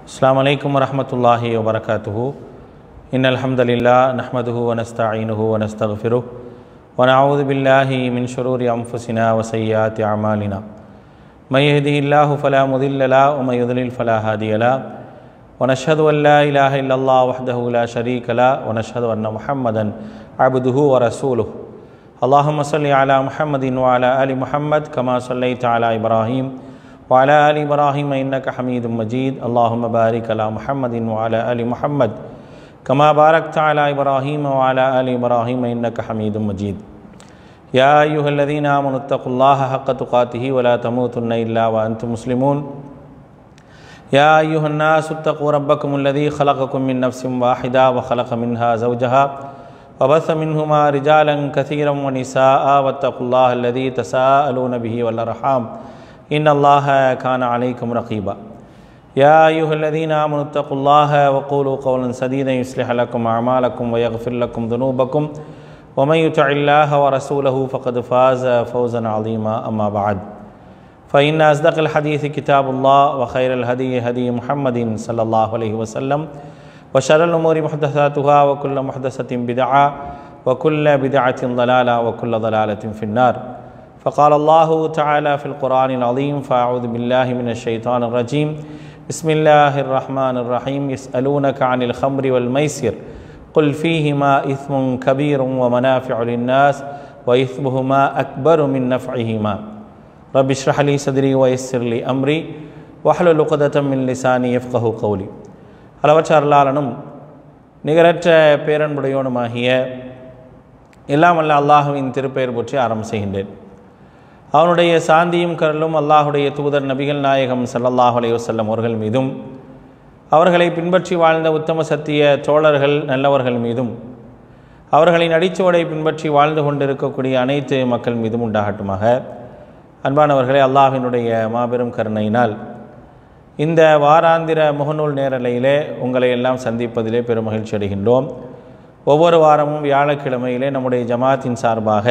السلام عليكم ورحمة الله وبركاته إن الحمد لله نحمده ونستعينه ونستغفره ونعوذ بالله من شرور أنفسنا وسيئات أعمالنا من يهده الله فلا مضل له ومن يضلل فلا هادي له ونشهد أن لا إله إلا الله وحده لا شريك له ونشهد أن محمدا عبده ورسوله اللهم صل على محمد وعلى آل محمد كما صليت على إبراهيم وعلى آل إبراهيم إنك حميد مجيد اللهم بارك على محمد وعلى آل محمد كما باركت على إبراهيم وعلى آل إبراهيم إنك حميد مجيد يا أيها الذين آمنوا اتقوا الله حق تقاته ولا تموتن إلا وأنتم مسلمون يا أيها الناس اتقوا ربكم الذي خلقكم من نفس واحدة وخلق منها زوجها وبث منهما رجالا كثيرا ونساء واتقوا الله الذي تساءلون به والأرحام إن الله كان عليكم رقيبا يا أيها الذين آمنوا اتقوا الله وقولوا قولا سديدا يصلح لكم أعمالكم ويغفر لكم ذنوبكم ومن يطع الله ورسوله فقد فاز فوزا عظيما أما بعد فإن أصدق الحديث كتاب الله وخير الهدي هدي محمد صلى الله عليه وسلم وشر الأمور محدثاتها وكل محدثة بدعة وكل بدعة ضلالة وكل ضلالة في النار فقال الله تعالى في القرآن العظيم فأعوذ بالله من الشيطان الرجيم بسم الله الرحمن الرحيم يسألونك عن الخمر والميسر قل فيهما إثم كبير ومنافع للناس وإثمهما أكبر من نفعهما رب اشرح لي صدري ويسر لي أمري واحلل عقدة من لساني يفقه قولي அளவற்ற அருளாளனும் நிகரற்ற பேரன்புடையோனுமாகிய எல்லாம் அல்ல அல்லாஹுவின் திருப்பெயர் போற்றி ஆரம்பம் செய்கின்றேன் அவனுடைய சாந்தியும் கரலும் அல்லாஹுடைய தூதர் நபிகள் நாயகம் சல்லல்லாஹ் அலையுசல்லம் அவர்கள் மீதும் அவர்களை பின்பற்றி வாழ்ந்த உத்தம சத்திய தோழர்கள் நல்லவர்கள் மீதும் அவர்களின் அடிச்சுவடை பின்பற்றி வாழ்ந்து கொண்டிருக்கக்கூடிய அனைத்து மக்கள் மீதும் உண்டாகட்டுமாக அன்பானவர்களே அல்லாஹினுடைய மாபெரும் கருணையினால் இந்த வாராந்திர முகநூல் நேரலையிலே உங்களை எல்லாம் சந்திப்பதிலே பெரும் மகிழ்ச்சி அடைகின்றோம் ஒவ்வொரு வாரமும் வியாழக்கிழமையிலே நம்முடைய ஜமாத்தின் சார்பாக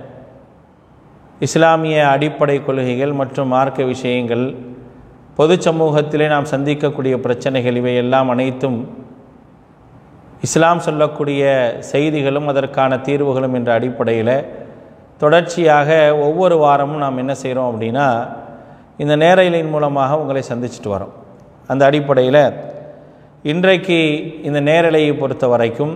இஸ்லாமிய அடிப்படை கொள்கைகள் மற்றும் மார்க்க விஷயங்கள் பொது சமூகத்திலே நாம் சந்திக்கக்கூடிய பிரச்சனைகள் இவையெல்லாம் அனைத்தும் இஸ்லாம் சொல்லக்கூடிய செய்திகளும் அதற்கான தீர்வுகளும் என்ற அடிப்படையில் தொடர்ச்சியாக ஒவ்வொரு வாரமும் நாம் என்ன செய்கிறோம் அப்படின்னா இந்த நேரலின் மூலமாக உங்களை சந்திச்சுட்டு வரோம் அந்த அடிப்படையில் இன்றைக்கு இந்த நேரலையை பொறுத்த வரைக்கும்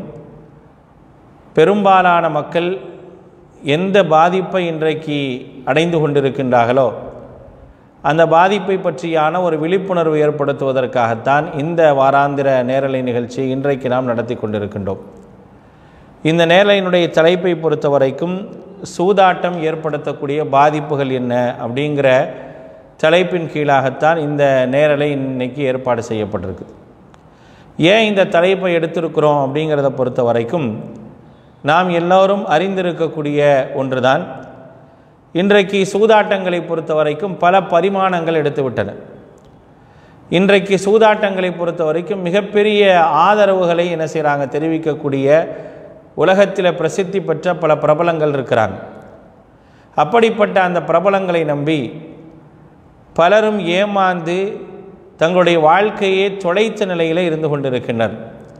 பெரும்பாலான மக்கள் எந்த பாதிப்பை இன்றைக்கு அடைந்து கொண்டிருக்கின்றார்களோ அந்த பாதிப்பை பற்றியான ஒரு விழிப்புணர்வு ஏற்படுத்துவதற்காகத்தான் இந்த வாராந்திர நேரலை நிகழ்ச்சியை இன்றைக்கு நாம் நடத்தி கொண்டிருக்கின்றோம் இந்த நேரலையினுடைய தலைப்பை பொறுத்த வரைக்கும் சூதாட்டம் ஏற்படுத்தக்கூடிய பாதிப்புகள் என்ன அப்படிங்கிற தலைப்பின் கீழாகத்தான் இந்த நேரலை இன்னைக்கு ஏற்பாடு செய்யப்பட்டிருக்கு ஏன் இந்த தலைப்பை எடுத்திருக்கிறோம் அப்படிங்கிறத பொறுத்த வரைக்கும் நாம் எல்லோரும் அறிந்திருக்கக்கூடிய ஒன்றுதான் இன்றைக்கு சூதாட்டங்களை பொறுத்த வரைக்கும் பல பரிமாணங்கள் எடுத்துவிட்டன இன்றைக்கு சூதாட்டங்களை பொறுத்த வரைக்கும் மிகப்பெரிய ஆதரவுகளை என்ன செய்கிறாங்க தெரிவிக்கக்கூடிய உலகத்தில் பிரசித்தி பெற்ற பல பிரபலங்கள் இருக்கிறாங்க அப்படிப்பட்ட அந்த பிரபலங்களை நம்பி பலரும் ஏமாந்து தங்களுடைய வாழ்க்கையை தொலைத்த நிலையில் இருந்து கொண்டிருக்கின்றனர்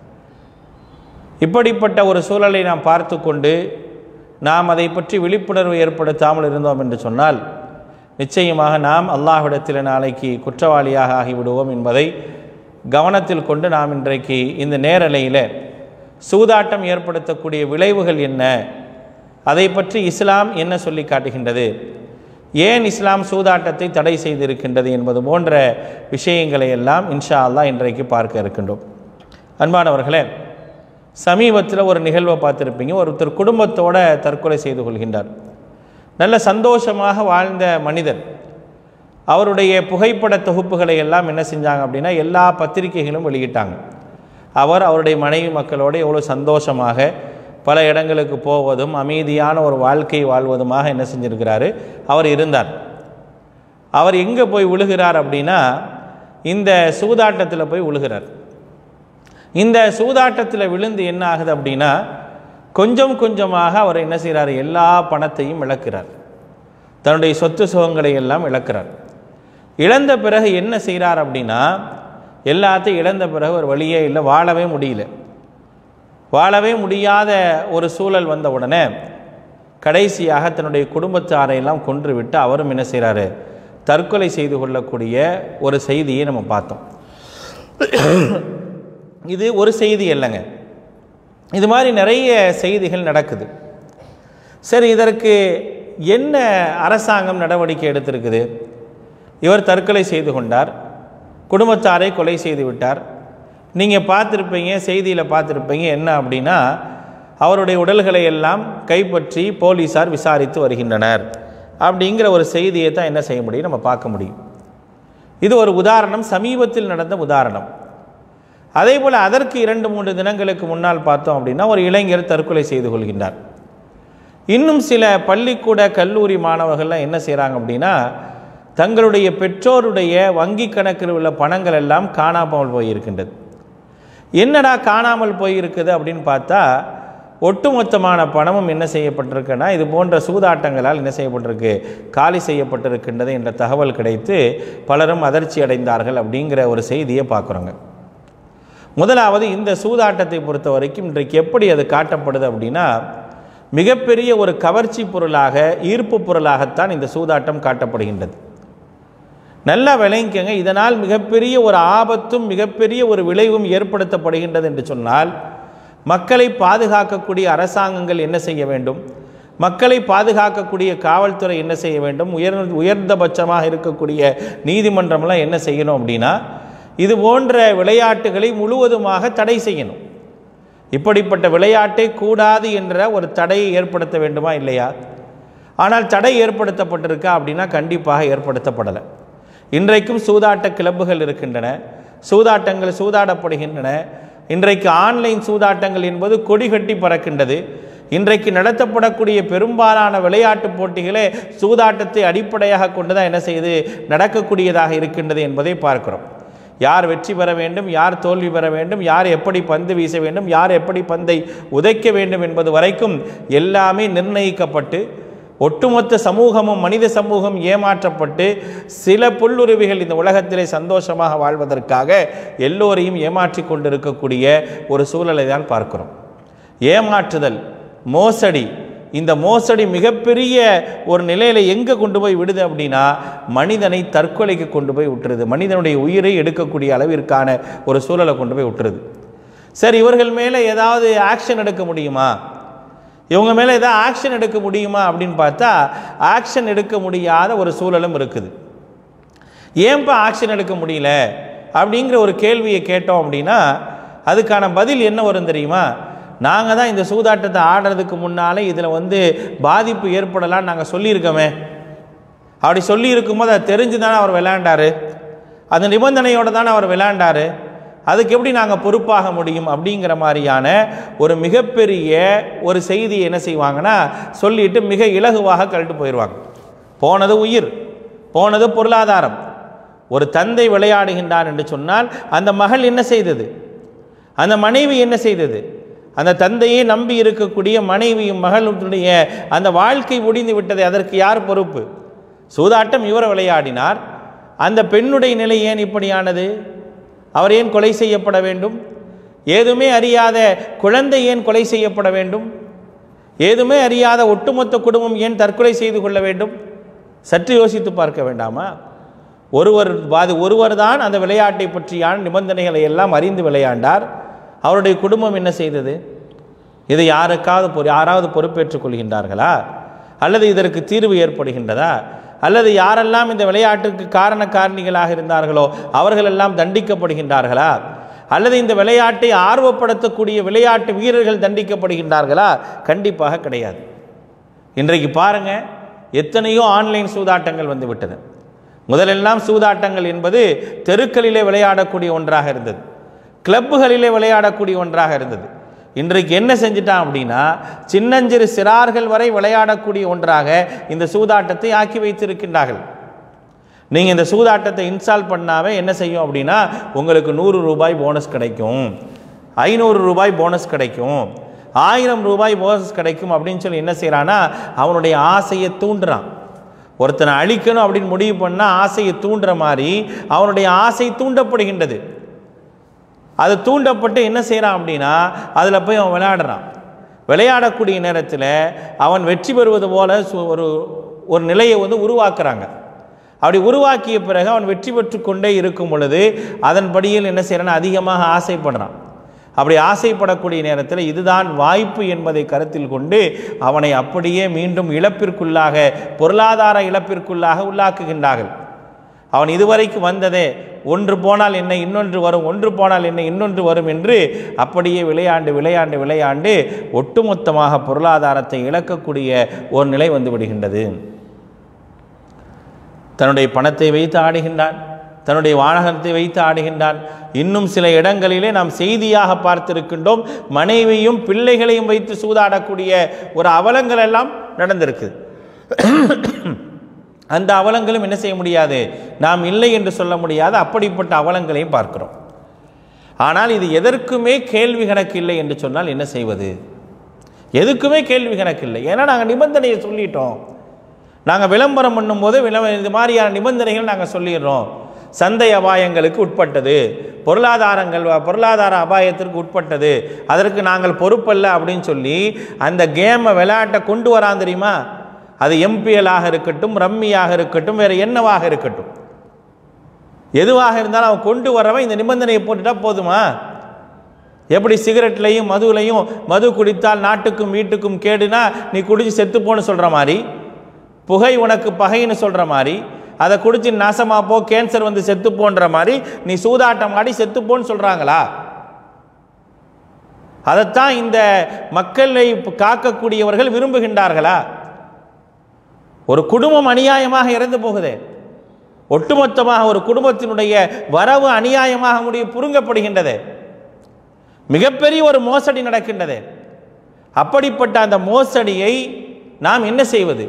இப்படிப்பட்ட ஒரு சூழலை நாம் பார்த்து கொண்டு நாம் அதை பற்றி விழிப்புணர்வு ஏற்படுத்தாமல் இருந்தோம் என்று சொன்னால் நிச்சயமாக நாம் அல்லாஹ்விடத்தில் நாளைக்கு குற்றவாளியாக ஆகிவிடுவோம் என்பதை கவனத்தில் கொண்டு நாம் இன்றைக்கு இந்த நேரலையில் சூதாட்டம் ஏற்படுத்தக்கூடிய விளைவுகள் என்ன அதை பற்றி இஸ்லாம் என்ன சொல்லி காட்டுகின்றது ஏன் இஸ்லாம் சூதாட்டத்தை தடை செய்திருக்கின்றது என்பது போன்ற விஷயங்களை எல்லாம் இன்ஷா அல்லா இன்றைக்கு பார்க்க இருக்கின்றோம் அன்பானவர்களே சமீபத்தில் ஒரு நிகழ்வை பார்த்துருப்பீங்க ஒருத்தர் குடும்பத்தோட தற்கொலை செய்து கொள்கின்றார் நல்ல சந்தோஷமாக வாழ்ந்த மனிதர் அவருடைய புகைப்பட தொகுப்புகளை எல்லாம் என்ன செஞ்சாங்க அப்படின்னா எல்லா பத்திரிகைகளும் வெளியிட்டாங்க அவர் அவருடைய மனைவி மக்களோடு எவ்வளோ சந்தோஷமாக பல இடங்களுக்கு போவதும் அமைதியான ஒரு வாழ்க்கை வாழ்வதுமாக என்ன செஞ்சிருக்கிறாரு அவர் இருந்தார் அவர் எங்கே போய் விழுகிறார் அப்படின்னா இந்த சூதாட்டத்தில் போய் விழுகிறார் இந்த சூதாட்டத்தில் விழுந்து என்ன ஆகுது அப்படின்னா கொஞ்சம் கொஞ்சமாக அவர் என்ன செய்கிறார் எல்லா பணத்தையும் இழக்கிறார் தன்னுடைய சொத்து சுகங்களை எல்லாம் இழக்கிறார் இழந்த பிறகு என்ன செய்கிறார் அப்படின்னா எல்லாத்தையும் இழந்த பிறகு ஒரு வழியே இல்லை வாழவே முடியல வாழவே முடியாத ஒரு சூழல் வந்த உடனே கடைசியாக தன்னுடைய குடும்பத்தாரையெல்லாம் கொன்று விட்டு அவரும் என்ன செய்கிறாரு தற்கொலை செய்து கொள்ளக்கூடிய ஒரு செய்தியை நம்ம பார்த்தோம் இது ஒரு செய்தி இல்லைங்க இது மாதிரி நிறைய செய்திகள் நடக்குது சரி இதற்கு என்ன அரசாங்கம் நடவடிக்கை எடுத்திருக்குது இவர் தற்கொலை செய்து கொண்டார் குடும்பத்தாரை கொலை செய்து விட்டார் நீங்கள் பார்த்துருப்பீங்க செய்தியில் பார்த்துருப்பீங்க என்ன அப்படின்னா அவருடைய உடல்களை எல்லாம் கைப்பற்றி போலீஸார் விசாரித்து வருகின்றனர் அப்படிங்கிற ஒரு செய்தியை தான் என்ன செய்ய முடியும் நம்ம பார்க்க முடியும் இது ஒரு உதாரணம் சமீபத்தில் நடந்த உதாரணம் அதே போல் அதற்கு இரண்டு மூன்று தினங்களுக்கு முன்னால் பார்த்தோம் அப்படின்னா ஒரு இளைஞர் தற்கொலை செய்து கொள்கின்றார் இன்னும் சில பள்ளிக்கூட கல்லூரி மாணவர்கள்லாம் என்ன செய்கிறாங்க அப்படின்னா தங்களுடைய பெற்றோருடைய வங்கி கணக்கில் உள்ள பணங்கள் எல்லாம் காணாமல் போயிருக்கின்றது என்னடா காணாமல் போயிருக்குது அப்படின்னு பார்த்தா ஒட்டுமொத்தமான பணமும் என்ன செய்யப்பட்டிருக்குன்னா இது போன்ற சூதாட்டங்களால் என்ன செய்யப்பட்டிருக்கு காலி செய்யப்பட்டிருக்கின்றது என்ற தகவல் கிடைத்து பலரும் அதிர்ச்சி அடைந்தார்கள் அப்படிங்கிற ஒரு செய்தியை பார்க்குறோங்க முதலாவது இந்த சூதாட்டத்தை பொறுத்த வரைக்கும் இன்றைக்கு எப்படி அது காட்டப்படுது அப்படின்னா மிகப்பெரிய ஒரு கவர்ச்சி பொருளாக ஈர்ப்பு பொருளாகத்தான் இந்த சூதாட்டம் காட்டப்படுகின்றது நல்லா விளங்கிக்கங்க இதனால் மிகப்பெரிய ஒரு ஆபத்தும் மிகப்பெரிய ஒரு விளைவும் ஏற்படுத்தப்படுகின்றது என்று சொன்னால் மக்களை பாதுகாக்கக்கூடிய அரசாங்கங்கள் என்ன செய்ய வேண்டும் மக்களை பாதுகாக்கக்கூடிய காவல்துறை என்ன செய்ய வேண்டும் உயர் உயர்ந்தபட்சமாக இருக்கக்கூடிய நீதிமன்றம்லாம் என்ன செய்யணும் அப்படின்னா இது போன்ற விளையாட்டுகளை முழுவதுமாக தடை செய்யணும் இப்படிப்பட்ட விளையாட்டை கூடாது என்ற ஒரு தடையை ஏற்படுத்த வேண்டுமா இல்லையா ஆனால் தடை ஏற்படுத்தப்பட்டிருக்கா அப்படின்னா கண்டிப்பாக ஏற்படுத்தப்படலை இன்றைக்கும் சூதாட்ட கிளப்புகள் இருக்கின்றன சூதாட்டங்கள் சூதாடப்படுகின்றன இன்றைக்கு ஆன்லைன் சூதாட்டங்கள் என்பது கொடி கட்டி பறக்கின்றது இன்றைக்கு நடத்தப்படக்கூடிய பெரும்பாலான விளையாட்டுப் போட்டிகளே சூதாட்டத்தை அடிப்படையாக கொண்டு தான் என்ன செய்து நடக்கக்கூடியதாக இருக்கின்றது என்பதை பார்க்கிறோம் யார் வெற்றி பெற வேண்டும் யார் தோல்வி பெற வேண்டும் யார் எப்படி பந்து வீச வேண்டும் யார் எப்படி பந்தை உதைக்க வேண்டும் என்பது வரைக்கும் எல்லாமே நிர்ணயிக்கப்பட்டு ஒட்டுமொத்த சமூகமும் மனித சமூகம் ஏமாற்றப்பட்டு சில புல்லுருவிகள் இந்த உலகத்திலே சந்தோஷமாக வாழ்வதற்காக எல்லோரையும் ஏமாற்றி கொண்டிருக்கக்கூடிய ஒரு சூழலை தான் பார்க்கிறோம் ஏமாற்றுதல் மோசடி இந்த மோசடி மிகப்பெரிய ஒரு நிலையில் எங்கே கொண்டு போய் விடுது அப்படின்னா மனிதனை தற்கொலைக்கு கொண்டு போய் விட்டுருது மனிதனுடைய உயிரை எடுக்கக்கூடிய அளவிற்கான ஒரு சூழலை கொண்டு போய் விட்டுருது சரி இவர்கள் மேலே ஏதாவது ஆக்ஷன் எடுக்க முடியுமா இவங்க மேலே ஏதாவது ஆக்ஷன் எடுக்க முடியுமா அப்படின்னு பார்த்தா ஆக்ஷன் எடுக்க முடியாத ஒரு சூழலும் இருக்குது ஏன்பா ஆக்ஷன் எடுக்க முடியல அப்படிங்கிற ஒரு கேள்வியை கேட்டோம் அப்படின்னா அதுக்கான பதில் என்ன வரும் தெரியுமா நாங்கள் தான் இந்த சூதாட்டத்தை ஆடுறதுக்கு முன்னாலே இதில் வந்து பாதிப்பு ஏற்படலாம்னு நாங்கள் சொல்லியிருக்கோமே அப்படி சொல்லி இருக்கும்போது அது தெரிஞ்சு தானே அவர் விளையாண்டாரு அந்த நிபந்தனையோடு தானே அவர் விளையாண்டாரு அதுக்கு எப்படி நாங்கள் பொறுப்பாக முடியும் அப்படிங்கிற மாதிரியான ஒரு மிகப்பெரிய ஒரு செய்தியை என்ன செய்வாங்கன்னா சொல்லிட்டு மிக இலகுவாக கழட்டு போயிடுவாங்க போனது உயிர் போனது பொருளாதாரம் ஒரு தந்தை விளையாடுகின்றான் என்று சொன்னால் அந்த மகள் என்ன செய்தது அந்த மனைவி என்ன செய்தது அந்த தந்தையை நம்பி இருக்கக்கூடிய மனைவியும் மகளுடைய அந்த வாழ்க்கை முடிந்து விட்டது அதற்கு யார் பொறுப்பு சூதாட்டம் இவர் விளையாடினார் அந்த பெண்ணுடைய நிலை ஏன் இப்படியானது அவர் ஏன் கொலை செய்யப்பட வேண்டும் ஏதுமே அறியாத குழந்தை ஏன் கொலை செய்யப்பட வேண்டும் ஏதுமே அறியாத ஒட்டுமொத்த குடும்பம் ஏன் தற்கொலை செய்து கொள்ள வேண்டும் சற்று யோசித்து பார்க்க வேண்டாமா ஒருவர் அது ஒருவர் தான் அந்த விளையாட்டை பற்றியான நிபந்தனைகளை எல்லாம் அறிந்து விளையாண்டார் அவருடைய குடும்பம் என்ன செய்தது இதை யாருக்காவது பொறு யாராவது பொறுப்பேற்றுக் கொள்கின்றார்களா அல்லது இதற்கு தீர்வு ஏற்படுகின்றதா அல்லது யாரெல்லாம் இந்த விளையாட்டுக்கு காரண காரணிகளாக இருந்தார்களோ அவர்களெல்லாம் தண்டிக்கப்படுகின்றார்களா அல்லது இந்த விளையாட்டை ஆர்வப்படுத்தக்கூடிய விளையாட்டு வீரர்கள் தண்டிக்கப்படுகின்றார்களா கண்டிப்பாக கிடையாது இன்றைக்கு பாருங்க எத்தனையோ ஆன்லைன் சூதாட்டங்கள் வந்து விட்டது முதலெல்லாம் சூதாட்டங்கள் என்பது தெருக்களிலே விளையாடக்கூடிய ஒன்றாக இருந்தது கிளப்புகளிலே விளையாடக்கூடிய ஒன்றாக இருந்தது இன்றைக்கு என்ன செஞ்சிட்டான் அப்படின்னா சின்னஞ்சிறு சிறார்கள் வரை விளையாடக்கூடிய ஒன்றாக இந்த சூதாட்டத்தை ஆக்கி வைத்திருக்கின்றார்கள் நீங்கள் இந்த சூதாட்டத்தை இன்ஸ்டால் பண்ணாவே என்ன செய்யும் அப்படின்னா உங்களுக்கு நூறு ரூபாய் போனஸ் கிடைக்கும் ஐநூறு ரூபாய் போனஸ் கிடைக்கும் ஆயிரம் ரூபாய் போனஸ் கிடைக்கும் அப்படின்னு சொல்லி என்ன செய்கிறான்னா அவனுடைய ஆசையை தூண்டுறான் ஒருத்தனை அழிக்கணும் அப்படின்னு முடிவு பண்ணால் ஆசையை தூண்டுற மாதிரி அவனுடைய ஆசை தூண்டப்படுகின்றது அது தூண்டப்பட்டு என்ன செய்கிறான் அப்படின்னா அதில் போய் அவன் விளையாடுறான் விளையாடக்கூடிய நேரத்தில் அவன் வெற்றி பெறுவது போல சு- ஒரு ஒரு நிலையை வந்து உருவாக்குறாங்க அப்படி உருவாக்கிய பிறகு அவன் வெற்றி பெற்று கொண்டே இருக்கும் பொழுது அதன்படியில் என்ன செய்கிறான் அதிகமாக ஆசைப்படுறான் அப்படி ஆசைப்படக்கூடிய நேரத்தில் இதுதான் வாய்ப்பு என்பதை கருத்தில் கொண்டு அவனை அப்படியே மீண்டும் இழப்பிற்குள்ளாக பொருளாதார இழப்பிற்குள்ளாக உள்ளாக்குகின்றார்கள் அவன் இதுவரைக்கும் வந்ததே ஒன்று போனால் என்ன இன்னொன்று வரும் ஒன்று போனால் என்ன இன்னொன்று வரும் என்று அப்படியே விளையாண்டு விளையாண்டு விளையாண்டு ஒட்டுமொத்தமாக பொருளாதாரத்தை இழக்கக்கூடிய ஒரு நிலை வந்து விடுகின்றது தன்னுடைய பணத்தை வைத்து ஆடுகின்றான் தன்னுடைய வாகனத்தை வைத்து ஆடுகின்றான் இன்னும் சில இடங்களிலே நாம் செய்தியாக பார்த்திருக்கின்றோம் மனைவியும் பிள்ளைகளையும் வைத்து சூதாடக்கூடிய ஒரு அவலங்கள் எல்லாம் நடந்திருக்கு அந்த அவலங்களும் என்ன செய்ய முடியாது நாம் இல்லை என்று சொல்ல முடியாது அப்படிப்பட்ட அவலங்களையும் பார்க்கிறோம் ஆனால் இது எதற்குமே கேள்வி கணக்கு இல்லை என்று சொன்னால் என்ன செய்வது எதுக்குமே கேள்வி கணக்கு இல்லை ஏன்னா நாங்கள் நிபந்தனையை சொல்லிட்டோம் நாங்கள் விளம்பரம் பண்ணும்போது விளம்ப இது மாதிரியான நிபந்தனைகள் நாங்கள் சொல்லிடுறோம் சந்தை அபாயங்களுக்கு உட்பட்டது பொருளாதாரங்கள் பொருளாதார அபாயத்திற்கு உட்பட்டது அதற்கு நாங்கள் பொறுப்பல்ல அப்படின்னு சொல்லி அந்த கேமை விளையாட்டை கொண்டு வரான் தெரியுமா அது எம்பிஎலாக இருக்கட்டும் ரம்மியாக இருக்கட்டும் வேறு என்னவாக இருக்கட்டும் எதுவாக இருந்தாலும் அவன் கொண்டு வரவன் இந்த நிபந்தனையை போட்டுட்டா போதுமா எப்படி சிகரெட்லையும் மதுவிலையும் மது குடித்தால் நாட்டுக்கும் வீட்டுக்கும் கேடுனா நீ குடிச்சு செத்துப்போன்னு சொல்கிற மாதிரி புகை உனக்கு பகைன்னு சொல்கிற மாதிரி அதை குடிச்சு நாசமா போ கேன்சர் வந்து செத்துப்போன்ற மாதிரி நீ சூதாட்டம் ஆடி செத்துப்போன்னு சொல்கிறாங்களா அதைத்தான் இந்த மக்களை காக்கக்கூடியவர்கள் விரும்புகின்றார்களா ஒரு குடும்பம் அநியாயமாக இறந்து போகுதே ஒட்டுமொத்தமாக ஒரு குடும்பத்தினுடைய வரவு அநியாயமாக முடிய புருங்கப்படுகின்றது மிகப்பெரிய ஒரு மோசடி நடக்கின்றது அப்படிப்பட்ட அந்த மோசடியை நாம் என்ன செய்வது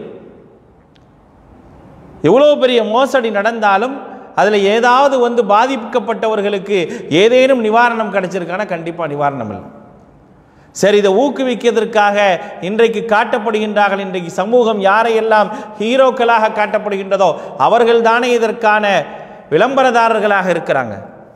எவ்வளோ பெரிய மோசடி நடந்தாலும் அதில் ஏதாவது வந்து பாதிக்கப்பட்டவர்களுக்கு ஏதேனும் நிவாரணம் கிடைச்சிருக்கானா கண்டிப்பாக நிவாரணம் இல்லை சரி இதை ஊக்குவிக்கிறதற்காக இன்றைக்கு காட்டப்படுகின்றார்கள் இன்றைக்கு சமூகம் யாரையெல்லாம் ஹீரோக்களாக காட்டப்படுகின்றதோ அவர்கள் தானே இதற்கான விளம்பரதாரர்களாக இருக்கிறாங்க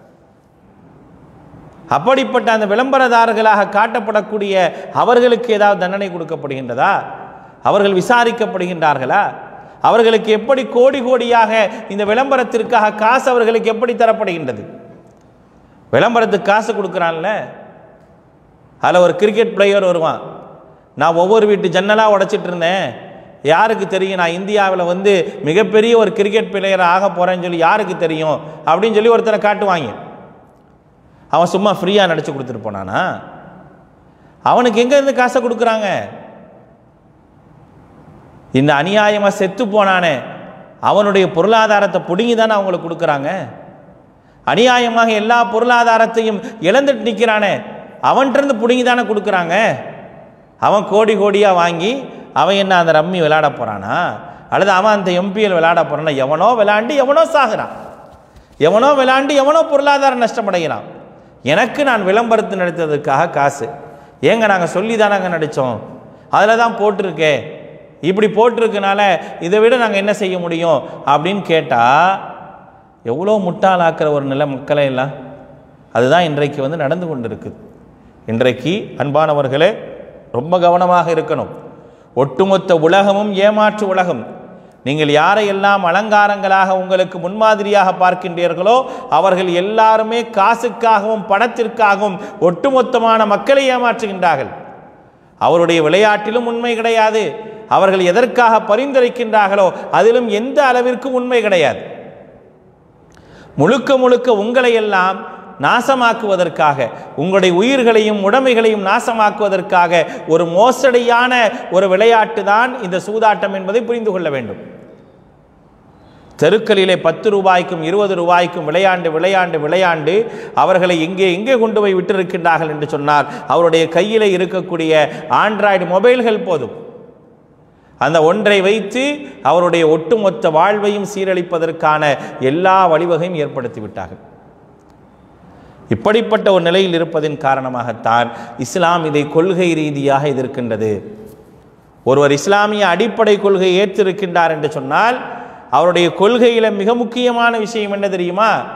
அப்படிப்பட்ட அந்த விளம்பரதாரர்களாக காட்டப்படக்கூடிய அவர்களுக்கு ஏதாவது தண்டனை கொடுக்கப்படுகின்றதா அவர்கள் விசாரிக்கப்படுகின்றார்களா அவர்களுக்கு எப்படி கோடி கோடியாக இந்த விளம்பரத்திற்காக காசு அவர்களுக்கு எப்படி தரப்படுகின்றது விளம்பரத்துக்கு காசு கொடுக்குறான்ல அதில் ஒரு கிரிக்கெட் பிளேயர் வருவான் நான் ஒவ்வொரு வீட்டு ஜன்னலாக உடைச்சிட்டு இருந்தேன் யாருக்கு தெரியும் நான் இந்தியாவில் வந்து மிகப்பெரிய ஒரு கிரிக்கெட் பிளேயர் ஆக போகிறேன்னு சொல்லி யாருக்கு தெரியும் அப்படின்னு சொல்லி ஒருத்தரை காட்டுவாங்க அவன் சும்மா ஃப்ரீயாக நடிச்சு கொடுத்துட்டு போனானா அவனுக்கு எங்கேருந்து காசை கொடுக்குறாங்க இந்த அநியாயமாக செத்து போனானே அவனுடைய பொருளாதாரத்தை பிடுங்கி தானே அவங்களுக்கு கொடுக்குறாங்க அநியாயமாக எல்லா பொருளாதாரத்தையும் இழந்துட்டு நிற்கிறானே அவன்கிட்டருந்து பிடுங்கி தானே கொடுக்குறாங்க அவன் கோடி கோடியாக வாங்கி அவன் என்ன அந்த ரம்மி விளையாட போகிறானா அல்லது அவன் அந்த எம்பிஎல் விளையாட போகிறானா எவனோ விளையாண்டு எவனோ சாகுறான் எவனோ விளையாண்டு எவனோ பொருளாதார நஷ்டமடைகிறான் எனக்கு நான் விளம்பரத்து நடத்ததுக்காக காசு ஏங்க நாங்கள் சொல்லி தானங்க நடித்தோம் அதில் தான் போட்டிருக்கே இப்படி போட்டிருக்கனால இதை விட நாங்கள் என்ன செய்ய முடியும் அப்படின்னு கேட்டால் எவ்வளோ முட்டாளாக்குற ஒரு நிலை மக்களை எல்லாம் அதுதான் இன்றைக்கு வந்து நடந்து கொண்டு இருக்குது இன்றைக்கு அன்பானவர்களே ரொம்ப கவனமாக இருக்கணும் ஒட்டுமொத்த உலகமும் ஏமாற்று உலகம் நீங்கள் யாரையெல்லாம் அலங்காரங்களாக உங்களுக்கு முன்மாதிரியாக பார்க்கின்றீர்களோ அவர்கள் எல்லாருமே காசுக்காகவும் பணத்திற்காகவும் ஒட்டுமொத்தமான மக்களை ஏமாற்றுகின்றார்கள் அவருடைய விளையாட்டிலும் உண்மை கிடையாது அவர்கள் எதற்காக பரிந்துரைக்கின்றார்களோ அதிலும் எந்த அளவிற்கும் உண்மை கிடையாது முழுக்க முழுக்க உங்களை எல்லாம் நாசமாக்குவதற்காக உங்களுடைய உயிர்களையும் உடைமைகளையும் நாசமாக்குவதற்காக ஒரு மோசடியான ஒரு விளையாட்டு தான் இந்த சூதாட்டம் என்பதை புரிந்து கொள்ள வேண்டும் தெருக்களிலே பத்து ரூபாய்க்கும் இருபது ரூபாய்க்கும் விளையாண்டு விளையாண்டு விளையாண்டு அவர்களை எங்கே எங்கே கொண்டு போய் விட்டிருக்கின்றார்கள் என்று சொன்னால் அவருடைய கையிலே இருக்கக்கூடிய ஆண்ட்ராய்டு மொபைல்கள் போதும் அந்த ஒன்றை வைத்து அவருடைய ஒட்டுமொத்த வாழ்வையும் சீரழிப்பதற்கான எல்லா வழிவகையும் ஏற்படுத்தி விட்டார்கள் இப்படிப்பட்ட ஒரு நிலையில் இருப்பதின் காரணமாகத்தான் இஸ்லாம் இதை கொள்கை ரீதியாக எதிர்க்கின்றது ஒருவர் இஸ்லாமிய அடிப்படை கொள்கை ஏற்றிருக்கின்றார் என்று சொன்னால் அவருடைய கொள்கையில் மிக முக்கியமான விஷயம் என்ன தெரியுமா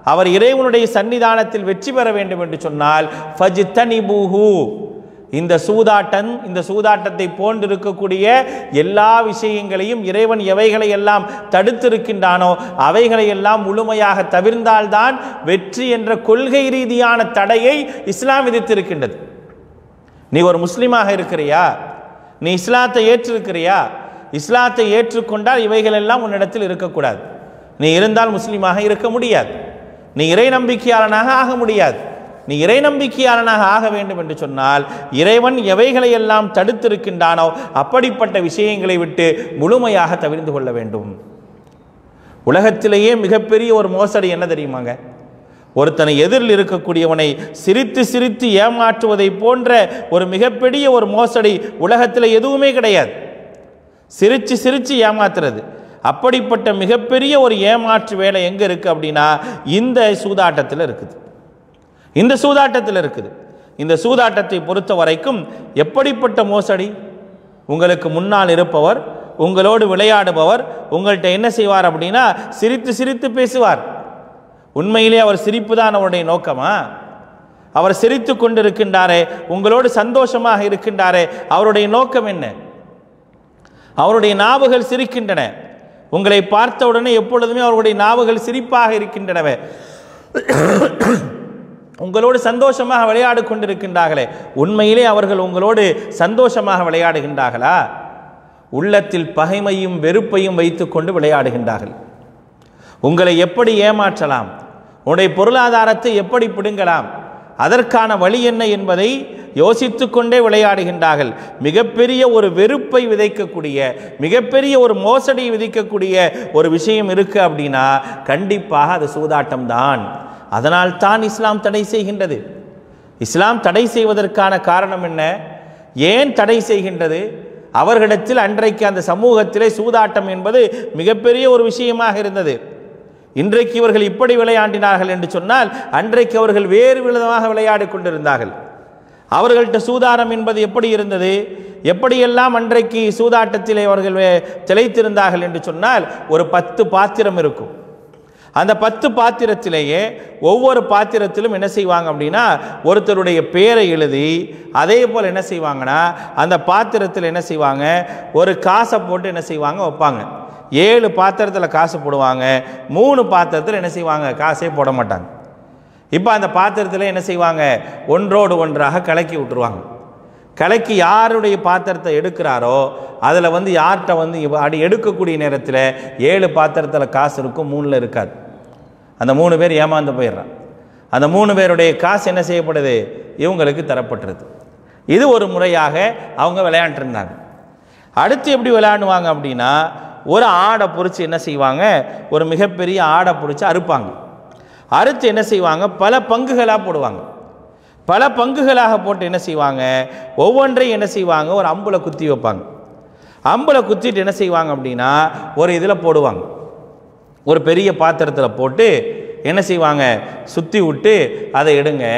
அவர் இறைவனுடைய சன்னிதானத்தில் வெற்றி பெற வேண்டும் என்று சொன்னால் ஃபஜ்தனிபூஹு இந்த சூதாட்டம் இந்த சூதாட்டத்தை போன்றிருக்கக்கூடிய எல்லா விஷயங்களையும் இறைவன் எவைகளை எல்லாம் தடுத்திருக்கின்றானோ அவைகளை எல்லாம் முழுமையாக தவிர்ந்தால்தான் வெற்றி என்ற கொள்கை ரீதியான தடையை இஸ்லாம் விதித்திருக்கின்றது நீ ஒரு முஸ்லீமாக இருக்கிறியா நீ இஸ்லாத்தை ஏற்றிருக்கிறியா இஸ்லாத்தை ஏற்றுக்கொண்டால் இவைகள் எல்லாம் உன்னிடத்தில் இருக்கக்கூடாது நீ இருந்தால் முஸ்லீமாக இருக்க முடியாது நீ இறை நம்பிக்கையாளனாக ஆக முடியாது நீ இறை நம்பிக்கையாளனாக ஆக வேண்டும் என்று சொன்னால் இறைவன் எவைகளை எல்லாம் தடுத்திருக்கின்றானோ அப்படிப்பட்ட விஷயங்களை விட்டு முழுமையாக தவிர்ந்து கொள்ள வேண்டும் உலகத்திலேயே மிகப்பெரிய ஒரு மோசடி என்ன தெரியுமாங்க ஒருத்தனை எதிரில் இருக்கக்கூடியவனை சிரித்து சிரித்து ஏமாற்றுவதை போன்ற ஒரு மிகப்பெரிய ஒரு மோசடி உலகத்தில் எதுவுமே கிடையாது சிரித்து சிரித்து ஏமாத்துறது அப்படிப்பட்ட மிகப்பெரிய ஒரு ஏமாற்று வேலை எங்கே இருக்குது அப்படின்னா இந்த சூதாட்டத்தில் இருக்குது இந்த சூதாட்டத்தில் இருக்குது இந்த சூதாட்டத்தை பொறுத்த வரைக்கும் எப்படிப்பட்ட மோசடி உங்களுக்கு முன்னால் இருப்பவர் உங்களோடு விளையாடுபவர் உங்கள்கிட்ட என்ன செய்வார் அப்படின்னா சிரித்து சிரித்து பேசுவார் உண்மையிலே அவர் சிரிப்பு தான் அவருடைய நோக்கமா அவர் சிரித்து கொண்டிருக்கின்றாரே உங்களோடு சந்தோஷமாக இருக்கின்றாரே அவருடைய நோக்கம் என்ன அவருடைய நாவுகள் சிரிக்கின்றன உங்களை பார்த்தவுடனே எப்பொழுதுமே அவருடைய நாவுகள் சிரிப்பாக இருக்கின்றனவே உங்களோடு சந்தோஷமாக விளையாடு கொண்டிருக்கின்றார்களே உண்மையிலே அவர்கள் உங்களோடு சந்தோஷமாக விளையாடுகின்றார்களா உள்ளத்தில் பகைமையும் வெறுப்பையும் வைத்துக்கொண்டு விளையாடுகின்றார்கள் உங்களை எப்படி ஏமாற்றலாம் உன்னுடைய பொருளாதாரத்தை எப்படி பிடுங்கலாம் அதற்கான வழி என்ன என்பதை யோசித்து கொண்டே விளையாடுகின்றார்கள் மிகப்பெரிய ஒரு வெறுப்பை விதைக்கக்கூடிய மிகப்பெரிய ஒரு மோசடியை விதிக்கக்கூடிய ஒரு விஷயம் இருக்கு அப்படின்னா கண்டிப்பாக அது சூதாட்டம் தான் அதனால் தான் இஸ்லாம் தடை செய்கின்றது இஸ்லாம் தடை செய்வதற்கான காரணம் என்ன ஏன் தடை செய்கின்றது அவர்களிடத்தில் அன்றைக்கு அந்த சமூகத்திலே சூதாட்டம் என்பது மிகப்பெரிய ஒரு விஷயமாக இருந்தது இன்றைக்கு இவர்கள் இப்படி விளையாண்டினார்கள் என்று சொன்னால் அன்றைக்கு அவர்கள் வேறு விதமாக விளையாடி கொண்டிருந்தார்கள் அவர்கள்ட்ட சூதாரம் என்பது எப்படி இருந்தது எப்படியெல்லாம் அன்றைக்கு சூதாட்டத்திலே அவர்கள் வே- திளைத்திருந்தார்கள் என்று சொன்னால் ஒரு பத்து பாத்திரம் இருக்கும் அந்த பத்து பாத்திரத்திலேயே ஒவ்வொரு பாத்திரத்திலும் என்ன செய்வாங்க அப்படின்னா ஒருத்தருடைய பேரை எழுதி அதே போல் என்ன செய்வாங்கன்னா அந்த பாத்திரத்தில் என்ன செய்வாங்க ஒரு காசை போட்டு என்ன செய்வாங்க வைப்பாங்க ஏழு பாத்திரத்தில் காசு போடுவாங்க மூணு பாத்திரத்தில் என்ன செய்வாங்க காசே போட மாட்டாங்க இப்போ அந்த பாத்திரத்தில் என்ன செய்வாங்க ஒன்றோடு ஒன்றாக கலக்கி விட்டுருவாங்க கலக்கி யாருடைய பாத்திரத்தை எடுக்கிறாரோ அதில் வந்து யார்கிட்ட வந்து இவ- அடி எடுக்கக்கூடிய நேரத்தில் ஏழு பாத்திரத்தில் காசு இருக்கும் மூணில் இருக்காது அந்த மூணு பேர் ஏமாந்து போயிடுறான் அந்த மூணு பேருடைய காசு என்ன செய்யப்படுது இவங்களுக்கு தரப்பட்டுருது இது ஒரு முறையாக அவங்க விளையாண்டுருந்தாங்க அடுத்து எப்படி விளையாடுவாங்க அப்படின்னா ஒரு ஆடை பொறிச்சு என்ன செய்வாங்க ஒரு மிகப்பெரிய ஆடை பொறிச்சு அறுப்பாங்க அறுத்து என்ன செய்வாங்க பல பங்குகளாக போடுவாங்க பல பங்குகளாக போட்டு என்ன செய்வாங்க ஒவ்வொன்றையும் என்ன செய்வாங்க ஒரு அம்புல குத்தி வைப்பாங்க அம்புல குத்திட்டு என்ன செய்வாங்க அப்படின்னா ஒரு இதில் போடுவாங்க ஒரு பெரிய பாத்திரத்தில் போட்டு என்ன செய்வாங்க சுற்றி விட்டு அதை எடுங்க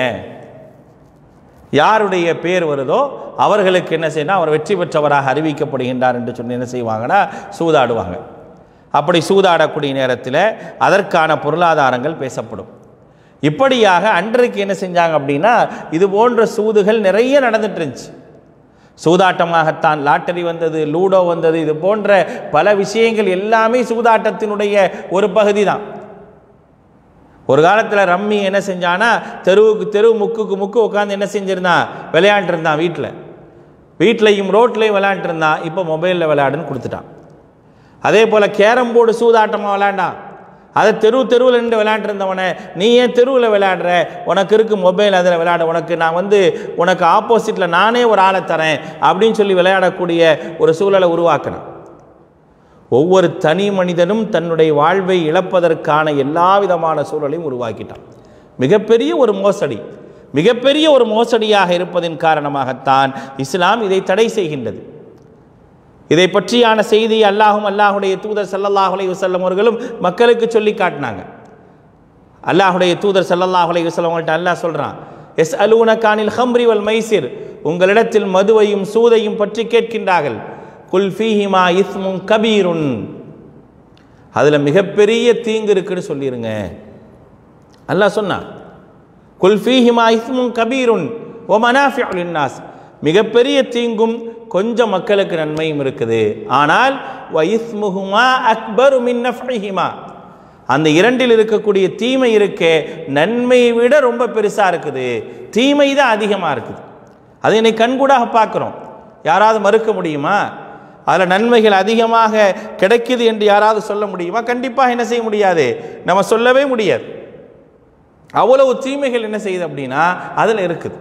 யாருடைய பேர் வருதோ அவர்களுக்கு என்ன செய்யணும் அவர் வெற்றி பெற்றவராக அறிவிக்கப்படுகின்றார் என்று சொல்லி என்ன செய்வாங்கன்னா சூதாடுவாங்க அப்படி சூதாடக்கூடிய நேரத்தில் அதற்கான பொருளாதாரங்கள் பேசப்படும் இப்படியாக அன்றைக்கு என்ன செஞ்சாங்க அப்படின்னா இது போன்ற சூதுகள் நிறைய நடந்துட்டு இருந்துச்சு சூதாட்டமாகத்தான் லாட்டரி வந்தது லூடோ வந்தது இது போன்ற பல விஷயங்கள் எல்லாமே சூதாட்டத்தினுடைய ஒரு பகுதி தான் ஒரு காலத்தில் ரம்மி என்ன செஞ்சானா தெருவுக்கு தெரு முக்குக்கு முக்கு உட்காந்து என்ன செஞ்சிருந்தான் விளையாண்டுருந்தான் வீட்டில் வீட்லையும் ரோட்லையும் விளையாண்டுருந்தான் இப்போ மொபைலில் விளையாடுன்னு கொடுத்துட்டான் அதே போல் கேரம் போர்டு சூதாட்டமாக விளையாண்டான் அதை தெரு தெருவில் நின்று விளையாண்டுருந்தவனை நீ ஏன் தெருவில் விளையாடுற உனக்கு இருக்கு மொபைல் அதில் விளையாட உனக்கு நான் வந்து உனக்கு ஆப்போசிட்டில் நானே ஒரு ஆளை தரேன் அப்படின்னு சொல்லி விளையாடக்கூடிய ஒரு சூழலை உருவாக்கினேன் ஒவ்வொரு தனி மனிதனும் தன்னுடைய வாழ்வை இழப்பதற்கான எல்லா விதமான சூழலையும் உருவாக்கிட்டான் மிகப்பெரிய ஒரு மோசடி மிகப்பெரிய ஒரு மோசடியாக இருப்பதின் காரணமாகத்தான் இஸ்லாம் இதை தடை செய்கின்றது இதை பற்றியான செய்தி அல்லாஹும் அல்லாஹுடைய தூதர் ஸல்லல்லாஹு அலைஹி வஸல்லம் அவர்களும் மக்களுக்கு சொல்லி காட்டினாங்க அல்லாஹுடைய தூதர் ஸல்லல்லாஹு அலைஹி வஸல்லம் அவங்கள்ட்ட அல்லாஹ் சொல்றான் எஸ் அலூன கானில் ஹம்ரி வல் மைசிர் உங்களிடத்தில் மதுவையும் சூதையும் பற்றி கேட்கின்றார்கள் குல் ஃபீஹிமா இஸ்முன் கபீருன் அதில் மிகப்பெரிய தீங்கு இருக்குன்னு சொல்லிடுங்க அல்லாஹ் சொன்னான் குல் ஃபீஹிமா இஸ்முன் கபீருன் ஓ மனாஃபிஉ லின்னாஸ் மிகப்பெரிய தீங்கும் கொஞ்சம் மக்களுக்கு நன்மையும் இருக்குது ஆனால் வ இஸ்முஹுமா அக்பரு மின் நஃப்இஹிமா அந்த இரண்டில் இருக்கக்கூடிய தீமை இருக்கே நன்மையை விட ரொம்ப பெருசாக இருக்குது தீமை தான் அதிகமாக இருக்குது அதை இன்னைக்கு கண்கூடாக பார்க்குறோம் யாராவது மறுக்க முடியுமா அதில் நன்மைகள் அதிகமாக கிடைக்குது என்று யாராவது சொல்ல முடியுமா கண்டிப்பாக என்ன செய்ய முடியாது நம்ம சொல்லவே முடியாது அவ்வளவு தீமைகள் என்ன செய்யுது அப்படின்னா அதில் இருக்குது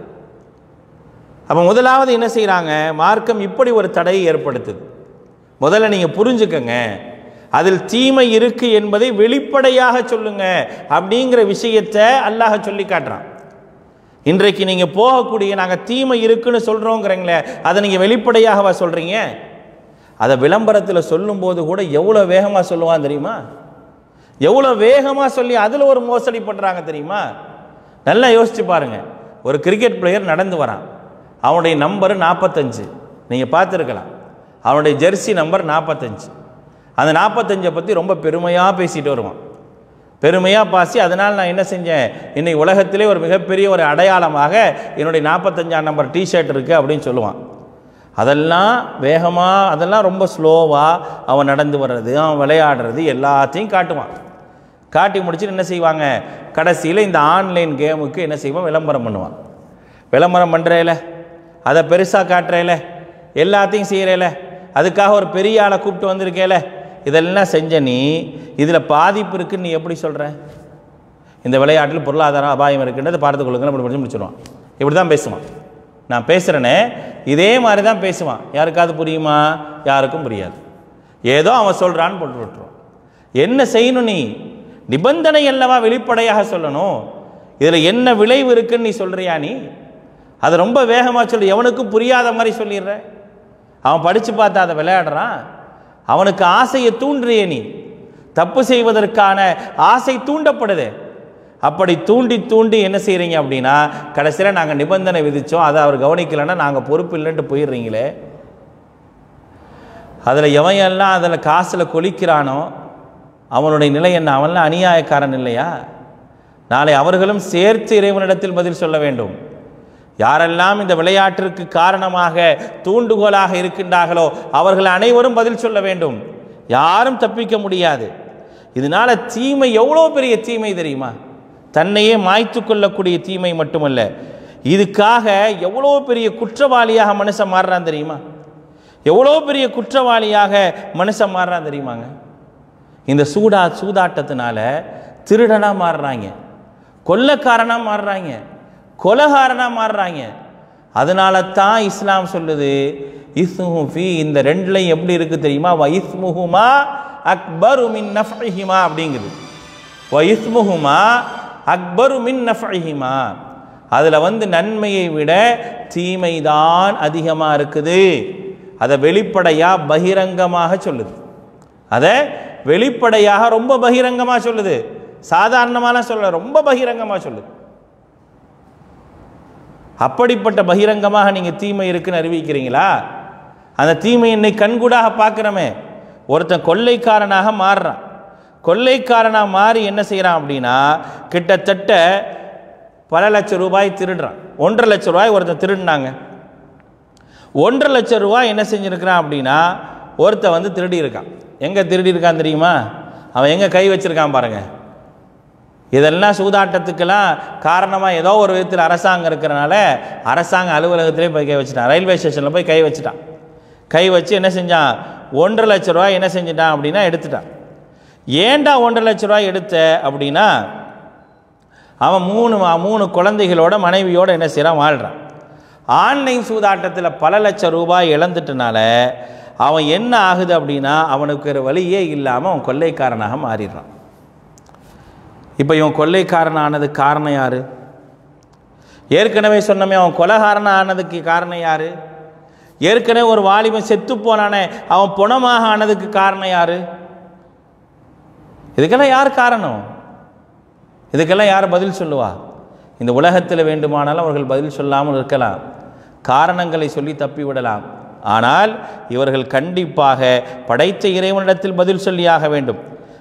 அப்போ முதலாவது என்ன செய்கிறாங்க மார்க்கம் இப்படி ஒரு தடையை ஏற்படுத்துது முதல்ல நீங்கள் புரிஞ்சுக்கங்க அதில் தீமை இருக்கு என்பதை வெளிப்படையாக சொல்லுங்க அப்படிங்கிற விஷயத்தை அல்லாஹ் சொல்லி காட்டுறான் இன்றைக்கு நீங்கள் போகக்கூடிய நாங்கள் தீமை இருக்குன்னு சொல்கிறோங்கிறீங்களே அதை நீங்கள் வெளிப்படையாகவா சொல்கிறீங்க அதை விளம்பரத்தில் சொல்லும்போது கூட எவ்வளோ வேகமாக சொல்லுவான் தெரியுமா எவ்வளோ வேகமாக சொல்லி அதில் ஒரு மோசடி பண்ணுறாங்க தெரியுமா நல்லா யோசிச்சு பாருங்க ஒரு கிரிக்கெட் பிளேயர் நடந்து வரான் அவனுடைய நம்பர் நாற்பத்தஞ்சு நீங்கள் பார்த்துருக்கலாம் அவனுடைய ஜெர்சி நம்பர் நாற்பத்தஞ்சு அந்த நாற்பத்தஞ்சை பற்றி ரொம்ப பெருமையாக பேசிட்டு வருவான் பெருமையாக பாசி அதனால் நான் என்ன செஞ்சேன் இன்னைக்கு உலகத்திலே ஒரு மிகப்பெரிய ஒரு அடையாளமாக என்னுடைய நாற்பத்தஞ்சாம் நம்பர் டிஷர்ட் இருக்குது அப்படின்னு சொல்லுவான் அதெல்லாம் வேகமாக அதெல்லாம் ரொம்ப ஸ்லோவாக அவன் நடந்து வர்றது அவன் விளையாடுறது எல்லாத்தையும் காட்டுவான் காட்டி முடிச்சுட்டு என்ன செய்வாங்க கடைசியில் இந்த ஆன்லைன் கேமுக்கு என்ன செய்வான் விளம்பரம் பண்ணுவான் விளம்பரம் பண்ணுறேல அதை பெருசாக காட்டுறேல எல்லாத்தையும் செய்கிறேல அதுக்காக ஒரு பெரிய ஆளை கூப்பிட்டு வந்திருக்கேல இதெல்லாம் செஞ்ச நீ இதில் பாதிப்பு இருக்குன்னு நீ எப்படி சொல்கிற இந்த விளையாட்டில் பொருளாதார அபாயம் இருக்குன்றதை பார்த்து கொள்ளுங்க அப்படி முடிச்சு முடிச்சிடுவான் இப்படி தான் பேசுவான் நான் பேசுகிறேனே இதே மாதிரி தான் பேசுவான் யாருக்காவது புரியுமா யாருக்கும் புரியாது ஏதோ அவன் சொல்கிறான்னு போட்டு விட்டுருவான் என்ன செய்யணும் நீ நிபந்தனை அல்லவா வெளிப்படையாக சொல்லணும் இதில் என்ன விளைவு இருக்குன்னு நீ சொல்கிறியா நீ அதை ரொம்ப வேகமாக சொல்லி எவனுக்கும் புரியாத மாதிரி சொல்லிடுற அவன் படித்து பார்த்து அதை விளையாடுறான் அவனுக்கு ஆசையை தூண்டுறிய நீ தப்பு செய்வதற்கான ஆசை தூண்டப்படுது அப்படி தூண்டி தூண்டி என்ன செய்கிறீங்க அப்படின்னா கடைசியில் நாங்கள் நிபந்தனை விதித்தோம் அதை அவர் கவனிக்கலைன்னா நாங்கள் பொறுப்பு இல்லைன்ட்டு போயிடுறீங்களே அதில் எவன் எல்லாம் அதில் காசில் கொளிக்கிறானோ அவனுடைய நிலை என்ன அவன்லாம் அநியாயக்காரன் இல்லையா நாளை அவர்களும் சேர்த்து இறைவனிடத்தில் பதில் சொல்ல வேண்டும் யாரெல்லாம் இந்த விளையாட்டிற்கு காரணமாக தூண்டுகோலாக இருக்கின்றார்களோ அவர்கள் அனைவரும் பதில் சொல்ல வேண்டும் யாரும் தப்பிக்க முடியாது இதனால தீமை எவ்வளோ பெரிய தீமை தெரியுமா தன்னையே மாய்த்து கொள்ளக்கூடிய தீமை மட்டுமல்ல இதுக்காக எவ்வளோ பெரிய குற்றவாளியாக மனுஷன் மாறுறான் தெரியுமா எவ்வளோ பெரிய குற்றவாளியாக மனுஷன் மாறுறான் தெரியுமாங்க இந்த சூடா சூதாட்டத்தினால திருடனாக மாறுறாங்க கொள்ளக்காரனாக மாறுறாங்க கொலகாரனாக மாறுறாங்க அதனால தான் இஸ்லாம் சொல்லுது இஸ்முஹு ஃபி இந்த ரெண்டுலையும் எப்படி இருக்குது தெரியுமா வ இஸ்முஹுமா அக்பரு மின் நஃப்இஹிமா அப்படிங்குது வ இஸ்முஹுமா அக்பரு மின் நஃப்இஹிமா அதில் வந்து நன்மையை விட தீமைதான் அதிகமாக இருக்குது அதை வெளிப்படையாக பகிரங்கமாக சொல்லுது அதை வெளிப்படையாக ரொம்ப பகிரங்கமாக சொல்லுது சாதாரணமாலாம் சொல்ல ரொம்ப பகிரங்கமாக சொல்லுது அப்படிப்பட்ட பகிரங்கமாக நீங்கள் தீமை இருக்குன்னு அறிவிக்கிறீங்களா அந்த தீமை என்னை கண்கூடாக பார்க்குறோமே ஒருத்தன் கொள்ளைக்காரனாக மாறுறான் கொள்ளைக்காரனாக மாறி என்ன செய்கிறான் அப்படின்னா கிட்டத்தட்ட பல லட்சம் ரூபாய் திருடுறான் ஒன்றரை லட்சம் ரூபாய் ஒருத்தன் திருடினாங்க ஒன்றரை லட்சம் ரூபாய் என்ன செஞ்சுருக்கிறான் அப்படின்னா ஒருத்தன் வந்து திருடி இருக்கான் எங்கே திருடி இருக்கான் தெரியுமா அவன் எங்கே கை வச்சிருக்கான் பாருங்க இதெல்லாம் சூதாட்டத்துக்கெல்லாம் காரணமாக ஏதோ ஒரு விதத்தில் அரசாங்கம் இருக்கிறனால அரசாங்க அலுவலகத்திலே போய் கை வச்சுட்டான் ரயில்வே ஸ்டேஷனில் போய் கை வச்சுட்டான் கை வச்சு என்ன செஞ்சான் ஒன்றரை லட்ச ரூபாய் என்ன செஞ்சிட்டான் அப்படின்னா எடுத்துட்டான் ஏன்டா ஒன்றரை லட்ச ரூபாய் எடுத்த அப்படின்னா அவன் மூணு மூணு குழந்தைகளோட மனைவியோட என்ன செய்கிறான் வாழ்கிறான் ஆன்லைன் சூதாட்டத்தில் பல லட்சம் ரூபாய் இழந்துட்டனால அவன் என்ன ஆகுது அப்படின்னா அவனுக்கு ஒரு வழியே இல்லாமல் அவன் கொள்ளைக்காரனாக மாறிடுறான் இப்போ இவன் கொள்ளைக்காரன் ஆனதுக்கு காரணம் யார் ஏற்கனவே சொன்னமே அவன் கொலகாரன் ஆனதுக்கு காரணம் யார் ஏற்கனவே ஒரு வாலிபன் செத்து போனானே அவன் புணமாக ஆனதுக்கு காரணம் யார் இதுக்கெல்லாம் யார் காரணம் இதுக்கெல்லாம் யார் பதில் சொல்லுவா இந்த உலகத்தில் வேண்டுமானாலும் அவர்கள் பதில் சொல்லாமல் இருக்கலாம் காரணங்களை சொல்லி தப்பி விடலாம் ஆனால் இவர்கள் கண்டிப்பாக படைத்த இறைவனிடத்தில் பதில் சொல்லியாக வேண்டும்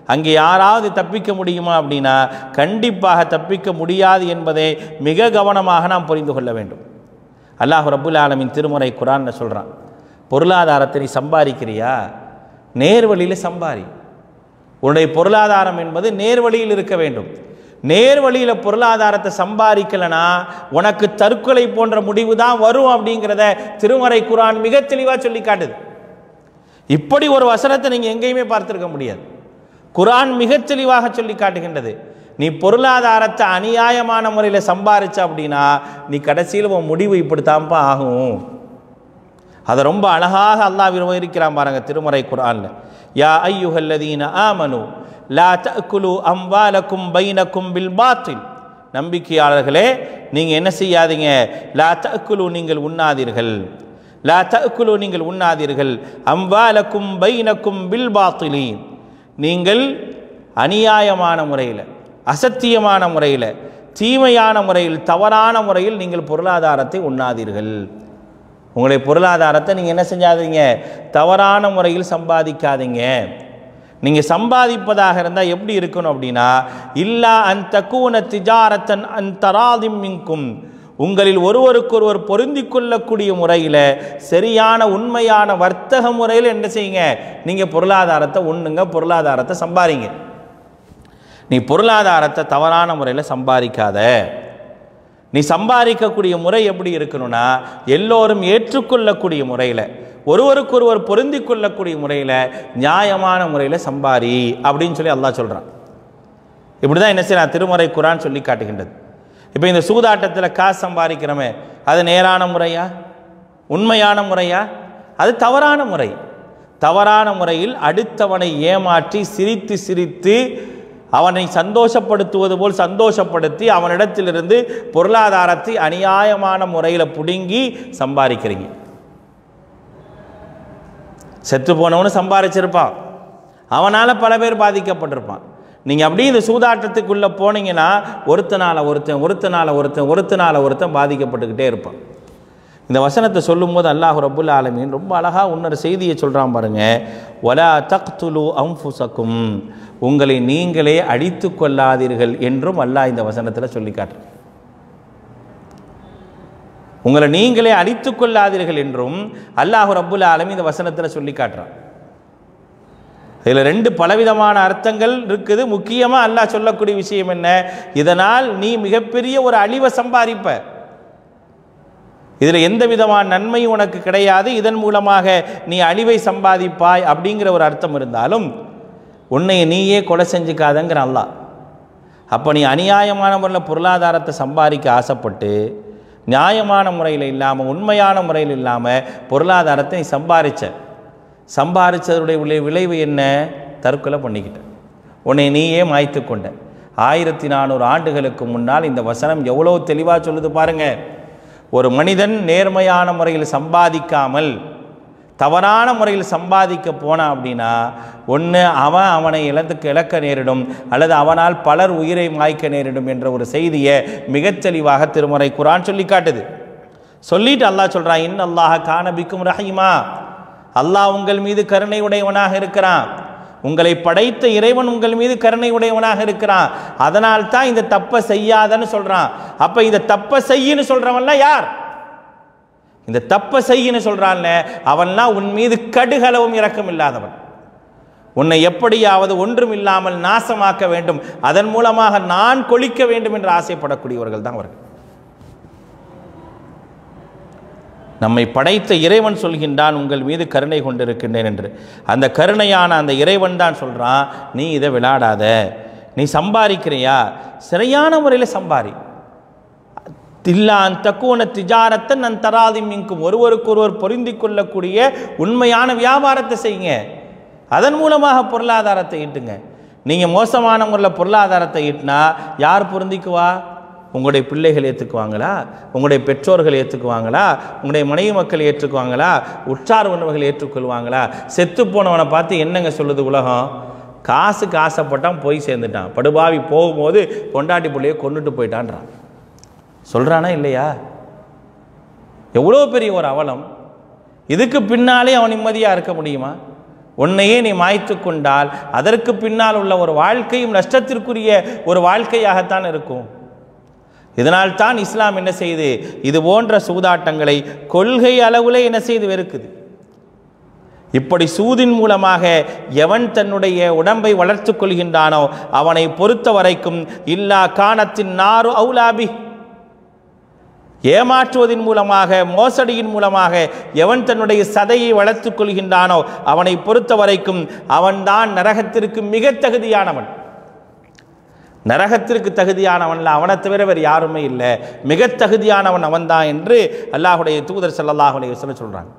அங்கே யாராவது தப்பிக்க முடியுமா அப்படின்னா கண்டிப்பாக தப்பிக்க முடியாது என்பதை மிக கவனமாக நாம் புரிந்து கொள்ள வேண்டும் அல்லாஹ் ரபுல் ஆலமின் திருமுறை குரான்னு சொல்கிறான் பொருளாதாரத்தை நீ சம்பாதிக்கிறியா நேர்வழியில் சம்பாரி உன்னுடைய பொருளாதாரம் என்பது நேர்வழியில் இருக்க வேண்டும் நேர்வழியில் பொருளாதாரத்தை சம்பாதிக்கலைன்னா உனக்கு தற்கொலை போன்ற முடிவு தான் வரும் அப்படிங்கிறத திருமறை குரான் மிக தெளிவாக சொல்லி காட்டுது இப்படி ஒரு வசனத்தை நீங்கள் எங்கேயுமே பார்த்துருக்க முடியாது குரான் மிக தெளிவாக சொல்லி காட்டுகின்றது நீ பொருளாதாரத்தை அநியாயமான முறையில் சம்பாரிச்ச அப்படின்னா நீ கடைசியில் உன் முடிவு இப்படித்தான்ப்பா ஆகும் அதை ரொம்ப அழகாக அல்லாஹ் விவரிக்கிறான் பாருங்க திருமறை குரான்ல யா ஐயுஹல்லதீன ஆமனு லா தஅக்குலு அம்வாலக்கும் பைனக்கும் பில் பாத்தில் நம்பிக்கையாளர்களே நீங்கள் என்ன செய்யாதீங்க லா தஅக்குலு நீங்கள் உண்ணாதீர்கள் லா தஅக்குலு நீங்கள் உண்ணாதீர்கள் அம்வாலக்கும் பைனக்கும் பில் பாத்திலி நீங்கள் அநியாயமான முறையில் அசத்தியமான முறையில் தீமையான முறையில் தவறான முறையில் நீங்கள் பொருளாதாரத்தை உண்ணாதீர்கள் உங்களுடைய பொருளாதாரத்தை நீங்கள் என்ன செஞ்சாதீங்க தவறான முறையில் சம்பாதிக்காதீங்க நீங்கள் சம்பாதிப்பதாக இருந்தால் எப்படி இருக்கணும் அப்படின்னா இல்லா அன் தக்கூன திஜாரத்தன் அன் தராதிம் மின்கும் உங்களில் ஒருவருக்கொருவர் பொருந்தி கொள்ளக்கூடிய முறையில் சரியான உண்மையான வர்த்தக முறையில் என்ன செய்யுங்க நீங்கள் பொருளாதாரத்தை உண்ணுங்க பொருளாதாரத்தை சம்பாதிங்க நீ பொருளாதாரத்தை தவறான முறையில் சம்பாதிக்காத நீ சம்பாதிக்கக்கூடிய முறை எப்படி இருக்கணும்னா எல்லோரும் ஏற்றுக்கொள்ளக்கூடிய முறையில் ஒருவருக்கொருவர் பொருந்தி கொள்ளக்கூடிய முறையில் நியாயமான முறையில் சம்பாரி அப்படின்னு சொல்லி அல்லாஹ் சொல்கிறான் இப்படி தான் என்ன செய்யலாம் திருமறை குரான் சொல்லி காட்டுகின்றது இப்போ இந்த சூதாட்டத்தில் காசு சம்பாதிக்கிறோமே அது நேரான முறையா உண்மையான முறையா அது தவறான முறை தவறான முறையில் அடுத்தவனை ஏமாற்றி சிரித்து சிரித்து அவனை சந்தோஷப்படுத்துவது போல் சந்தோஷப்படுத்தி அவனிடத்திலிருந்து பொருளாதாரத்தை அநியாயமான முறையில் பிடுங்கி சம்பாதிக்கிறீங்க செத்து போனவனு சம்பாதிச்சிருப்பான் அவனால் பல பேர் பாதிக்கப்பட்டிருப்பான் நீங்கள் அப்படியே இந்த சூதாட்டத்துக்குள்ளே போனீங்கன்னா ஒருத்தனால ஒருத்தன் ஒருத்தனால ஒருத்தன் ஒருத்தனால ஒருத்தன் பாதிக்கப்பட்டுக்கிட்டே இருப்பான் இந்த வசனத்தை சொல்லும்போது அல்லாஹ் ரபுல் ஆலமீன் ரொம்ப அழகாக இன்னொரு செய்தியை சொல்கிறான் பாருங்க ஒலா தக்துலு அம்ஃபுசக்கும் உங்களை நீங்களே அழித்து கொள்ளாதீர்கள் என்றும் அல்லாஹ் இந்த வசனத்தில் சொல்லி காட்டுறான் உங்களை நீங்களே அழித்து கொள்ளாதீர்கள் என்றும் அல்லாஹ் ரப்புல் ஆலமீன் இந்த வசனத்தில் சொல்லி காட்டுறான் இதில் ரெண்டு பலவிதமான அர்த்தங்கள் இருக்குது முக்கியமாக அல்லாஹ் சொல்லக்கூடிய விஷயம் என்ன இதனால் நீ மிகப்பெரிய ஒரு அழிவை சம்பாதிப்ப இதில் எந்த விதமான நன்மையும் உனக்கு கிடையாது இதன் மூலமாக நீ அழிவை சம்பாதிப்பாய் அப்படிங்கிற ஒரு அர்த்தம் இருந்தாலும் உன்னை நீயே கொலை செஞ்சுக்காதங்கிற அல்லாஹ் அப்போ நீ அநியாயமான முறையில் பொருளாதாரத்தை சம்பாதிக்க ஆசைப்பட்டு நியாயமான முறையில் இல்லாமல் உண்மையான முறையில் இல்லாமல் பொருளாதாரத்தை நீ சம்பாதிச்ச சம்பாதிச்சதுடைய விளை விளைவு என்ன தற்கொலை பண்ணிக்கிட்ட உன்னை நீயே மாய்த்து கொண்ட ஆயிரத்தி நானூறு ஆண்டுகளுக்கு முன்னால் இந்த வசனம் எவ்வளோ தெளிவாக சொல்லுது பாருங்கள் ஒரு மனிதன் நேர்மையான முறையில் சம்பாதிக்காமல் தவறான முறையில் சம்பாதிக்க போனான் அப்படின்னா ஒன்று அவன் அவனை இழந்துக்கு இழக்க நேரிடும் அல்லது அவனால் பலர் உயிரை மாய்க்க நேரிடும் என்ற ஒரு செய்தியை மிகச் தெளிவாக திருமறை குரான் சொல்லி காட்டுது சொல்லிட்டு அல்லாஹ் சொல்கிறான் இன் அல்லாஹ் காணபிக்கும் ரஹீமா அல்லாஹ் உங்கள் மீது கருணை உடையவனாக இருக்கிறான் உங்களை படைத்த இறைவன் உங்கள் மீது கருணை உடையவனாக இருக்கிறான் அதனால் தான் இந்த தப்பை செய்யாதன்னு சொல்றான் அப்ப இந்த தப்பை செய்யின்னு சொல்றவன்லாம் யார் இந்த தப்பை செய்யின்னு சொல்றான்ல அவன்லாம் உன் மீது கடுகளவும் இரக்கம் இல்லாதவன் உன்னை எப்படியாவது ஒன்றும் இல்லாமல் நாசமாக்க வேண்டும் அதன் மூலமாக நான் கொளிக்க வேண்டும் என்று ஆசைப்படக்கூடியவர்கள் தான் அவர்கள் நம்மை படைத்த இறைவன் சொல்கின்றான் உங்கள் மீது கருணை கொண்டிருக்கின்றேன் என்று அந்த கருணையான அந்த இறைவன் தான் சொல்கிறான் நீ இதை விளையாடாத நீ சம்பாதிக்கிறியா சரியான முறையில் சம்பாரி தில்லான் தக்குவன திஜாரத்தை நான் தராதி மிங்கும் ஒருவருக்கொருவர் பொருந்தி கொள்ளக்கூடிய உண்மையான வியாபாரத்தை செய்யுங்க அதன் மூலமாக பொருளாதாரத்தை ஈட்டுங்க நீங்கள் மோசமான முறையில் பொருளாதாரத்தை ஈட்டினா யார் பொருந்திக்குவா உங்களுடைய பிள்ளைகள் ஏற்றுக்குவாங்களா உங்களுடைய பெற்றோர்கள் ஏற்றுக்குவாங்களா உங்களுடைய மனைவி மக்கள் ஏற்றுக்குவாங்களா உற்றார் உணவுகள் ஏற்றுக்கொள்வாங்களா செத்து போனவனை பார்த்து என்னங்க சொல்லுது உலகம் காசுக்கு ஆசைப்பட்டான் போய் சேர்ந்துட்டான் படுபாவி போகும்போது பொண்டாட்டி பிள்ளைய கொண்டுட்டு போயிட்டான்றான் சொல்கிறானா இல்லையா எவ்வளோ பெரிய ஒரு அவலம் இதுக்கு பின்னாலே அவன் நிம்மதியாக இருக்க முடியுமா உன்னையே நீ மாய்த்து கொண்டால் அதற்கு பின்னால் உள்ள ஒரு வாழ்க்கையும் நஷ்டத்திற்குரிய ஒரு வாழ்க்கையாகத்தான் இருக்கும் இதனால் தான் இஸ்லாம் என்ன செய்யுது இது போன்ற சூதாட்டங்களை கொள்கை அளவில் என்ன செய்து வெறுக்குது இப்படி சூதின் மூலமாக எவன் தன்னுடைய உடம்பை வளர்த்துக் கொள்கின்றானோ அவனை பொறுத்த வரைக்கும் இல்லா காணத்தின் நாறு அவுலாபி ஏமாற்றுவதன் மூலமாக மோசடியின் மூலமாக எவன் தன்னுடைய சதையை வளர்த்துக் கொள்கின்றானோ அவனை பொறுத்த வரைக்கும் அவன்தான் நரகத்திற்கு மிக தகுதியானவன் நரகத்திற்கு தகுதியானவன்ல அவனை தவிர வேறு யாருமே இல்லை மிக தகுதியானவன் அவன்தான் என்று அல்லாஹுடைய தூதர் ஸல்லல்லாஹு அலைஹி வஸல்லம் சொல்றாங்க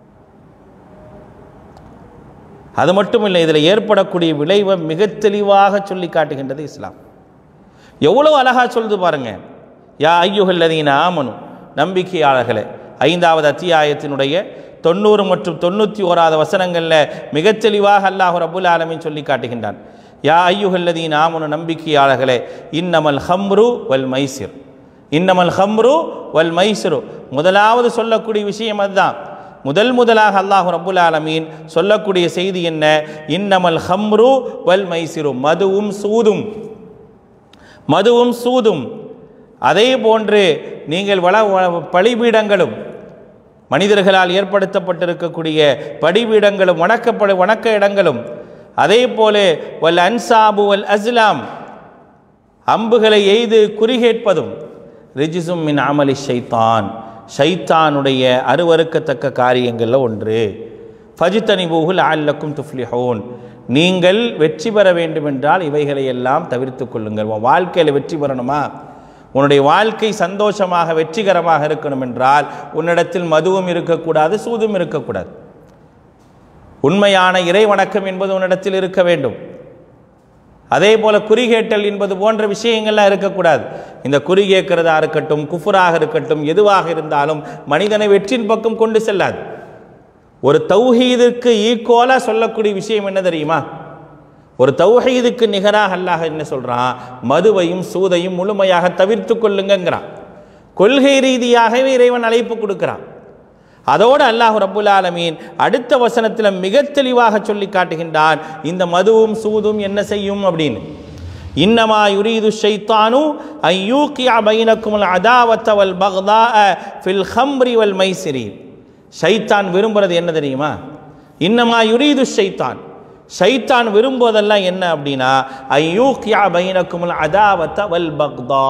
அது மட்டும் இல்லை இதில் ஏற்படக்கூடிய விளைவை மிக தெளிவாக சொல்லி காட்டுகின்றது இஸ்லாம் எவ்வளோ அழகா சொல்லுது பாருங்க யா ஐயுகல்லதீன ஆமனு நம்பிக்கையாளர்களே ஐந்தாவது அத்தியாயத்தினுடைய தொண்ணூறு மற்றும் தொண்ணூற்றி ஓராவது வசனங்களில் மிகத் தெளிவாக அல்லாஹ் ரபுல் ஆலமீன் சொல்லி காட்டுகின்றான் யா ஐயுகல்லதீன் ஆமனு நம்பிக்கையாளர்களே இன்னமல் ஹம்ரு வல் மைசிர் இன்னமல் ஹம்ரு வல் மைசிரு முதலாவது சொல்லக்கூடிய விஷயம் அதுதான் முதல் முதலாக அல்லாஹ் ரபுல் ஆலமீன் சொல்லக்கூடிய செய்தி என்ன இன்னமல் ஹம்ரு வல் மைசிரு மதுவும் சூதும் மதுவும் சூதும் அதே போன்று நீங்கள் வள வ- பலிபீடங்களும் மனிதர்களால் ஏற்படுத்தப்பட்டிருக்கக்கூடிய படிபீடங்களும் வணக்கப்படு வணக்க இடங்களும் அதே போல வல் அன்சாபு வல் அஸ்லாம் அம்புகளை எய்து குறிகேட்பதும் ரிஜிசும் மின் அமலி ஷைத்தான் ஷைத்தானுடைய அருவருக்கத்தக்க காரியங்களில் ஒன்று ஃபஜித்தனி பூகுல் அல்லக்கும் துஃப்லிஹோன் நீங்கள் வெற்றி பெற வேண்டுமென்றால் இவைகளை எல்லாம் தவிர்த்து கொள்ளுங்கள் உன் வாழ்க்கையில் வெற்றி பெறணுமா உன்னுடைய வாழ்க்கை சந்தோஷமாக வெற்றிகரமாக இருக்கணும் என்றால் உன்னிடத்தில் மதுவும் இருக்கக்கூடாது சூதும் இருக்கக்கூடாது உண்மையான இறை வணக்கம் என்பது உன்னிடத்தில் இருக்க வேண்டும் அதே போல குறிகேட்டல் என்பது போன்ற விஷயங்கள்லாம் இருக்கக்கூடாது இந்த குறி கேட்கிறதா இருக்கட்டும் குஃபுராக இருக்கட்டும் எதுவாக இருந்தாலும் மனிதனை வெற்றின் பக்கம் கொண்டு செல்லாது ஒரு தௌஹீதுக்கு ஈக்குவலாக சொல்லக்கூடிய விஷயம் என்ன தெரியுமா ஒரு தௌஹீதுக்கு நிகராக அல்லாஹ் என்ன சொல்றான் மதுவையும் சூதையும் முழுமையாக தவிர்த்து கொள்ளுங்கங்கிறான் கொள்கை ரீதியாகவே இறைவன் அழைப்பு கொடுக்கிறான் அதோடு அல்லாஹ் ரப்புல் ஆலமீன் அடுத்த வசனத்தில் மிக தெளிவாக சொல்லி காட்டுகின்றான் இந்த மதுவும் சூதும் என்ன செய்யும் அப்படின்னு இன்னமா யுரீது ஷைத்தானு ஐயூக்கியா பைனக்குமுல் அதாவத்த வல் பக்தா ஃபில் ஹம்ரி வல் மைசிரி ஷைத்தான் விரும்புறது என்ன தெரியுமா இன்னமா யுரீது ஷைத்தான் ஷைத்தான் விரும்புவதெல்லாம் என்ன அப்படின்னா ஐயூக்கியா பைனக்குமுல் அதாவத்த வல் பக்தா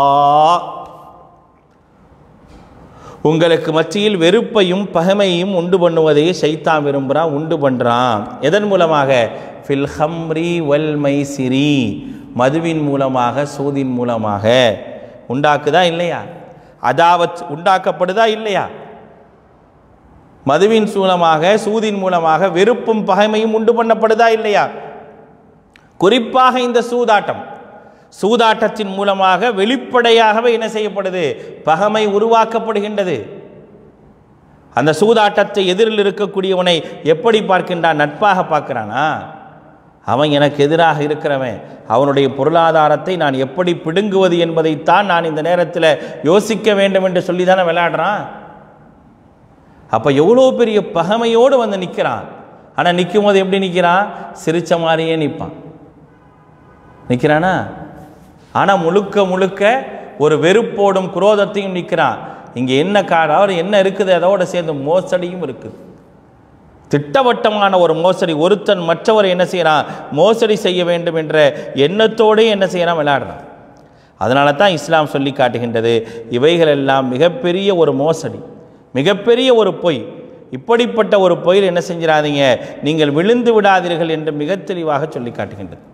உங்களுக்கு மத்தியில் வெறுப்பையும் பகைமையும் உண்டு பண்ணுவதையே ஷைத்தான் விரும்புகிறான் உண்டு பண்ணுறான் எதன் மூலமாக ஃபில் ஹம்ரி வல் மைசிரி மதுவின் மூலமாக சூதின் மூலமாக உண்டாக்குதா இல்லையா அதாவத் உண்டாக்கப்படுதா இல்லையா மதுவின் மூலமாக சூதின் மூலமாக வெறுப்பும் பகைமையும் உண்டு பண்ணப்படுதா இல்லையா குறிப்பாக இந்த சூதாட்டம் சூதாட்டத்தின் மூலமாக வெளிப்படையாகவே என்ன செய்யப்படுது பகமை உருவாக்கப்படுகின்றது அந்த சூதாட்டத்தை எதிரில் இருக்கக்கூடியவனை எப்படி பார்க்கின்றான் நட்பாக பார்க்கிறானா அவன் எனக்கு எதிராக இருக்கிறவன் அவனுடைய பொருளாதாரத்தை நான் எப்படி பிடுங்குவது என்பதைத்தான் நான் இந்த நேரத்தில் யோசிக்க வேண்டும் என்று சொல்லி தானே விளையாடுறான் அப்போ எவ்வளோ பெரிய பகைமையோடு வந்து நிற்கிறான் ஆனால் நிற்கும் போது எப்படி நிற்கிறான் சிரிச்ச மாதிரியே நிற்பான் நிற்கிறானா ஆனால் முழுக்க முழுக்க ஒரு வெறுப்போடும் குரோதத்தையும் நிற்கிறான் இங்கே என்ன காரணம் அவர் என்ன இருக்குது அதோட சேர்ந்து மோசடியும் இருக்குது திட்டவட்டமான ஒரு மோசடி ஒருத்தன் மற்றவர் என்ன செய்கிறான் மோசடி செய்ய வேண்டும் என்ற எண்ணத்தோடே என்ன செய்யறான் விளையாடுறான் அதனால தான் இஸ்லாம் சொல்லி காட்டுகின்றது இவைகளெல்லாம் மிகப்பெரிய ஒரு மோசடி மிகப்பெரிய ஒரு பொய் இப்படிப்பட்ட ஒரு பொயில் என்ன செஞ்சிடாதீங்க நீங்கள் விழுந்து விடாதீர்கள் என்று மிக தெளிவாக சொல்லி காட்டுகின்றது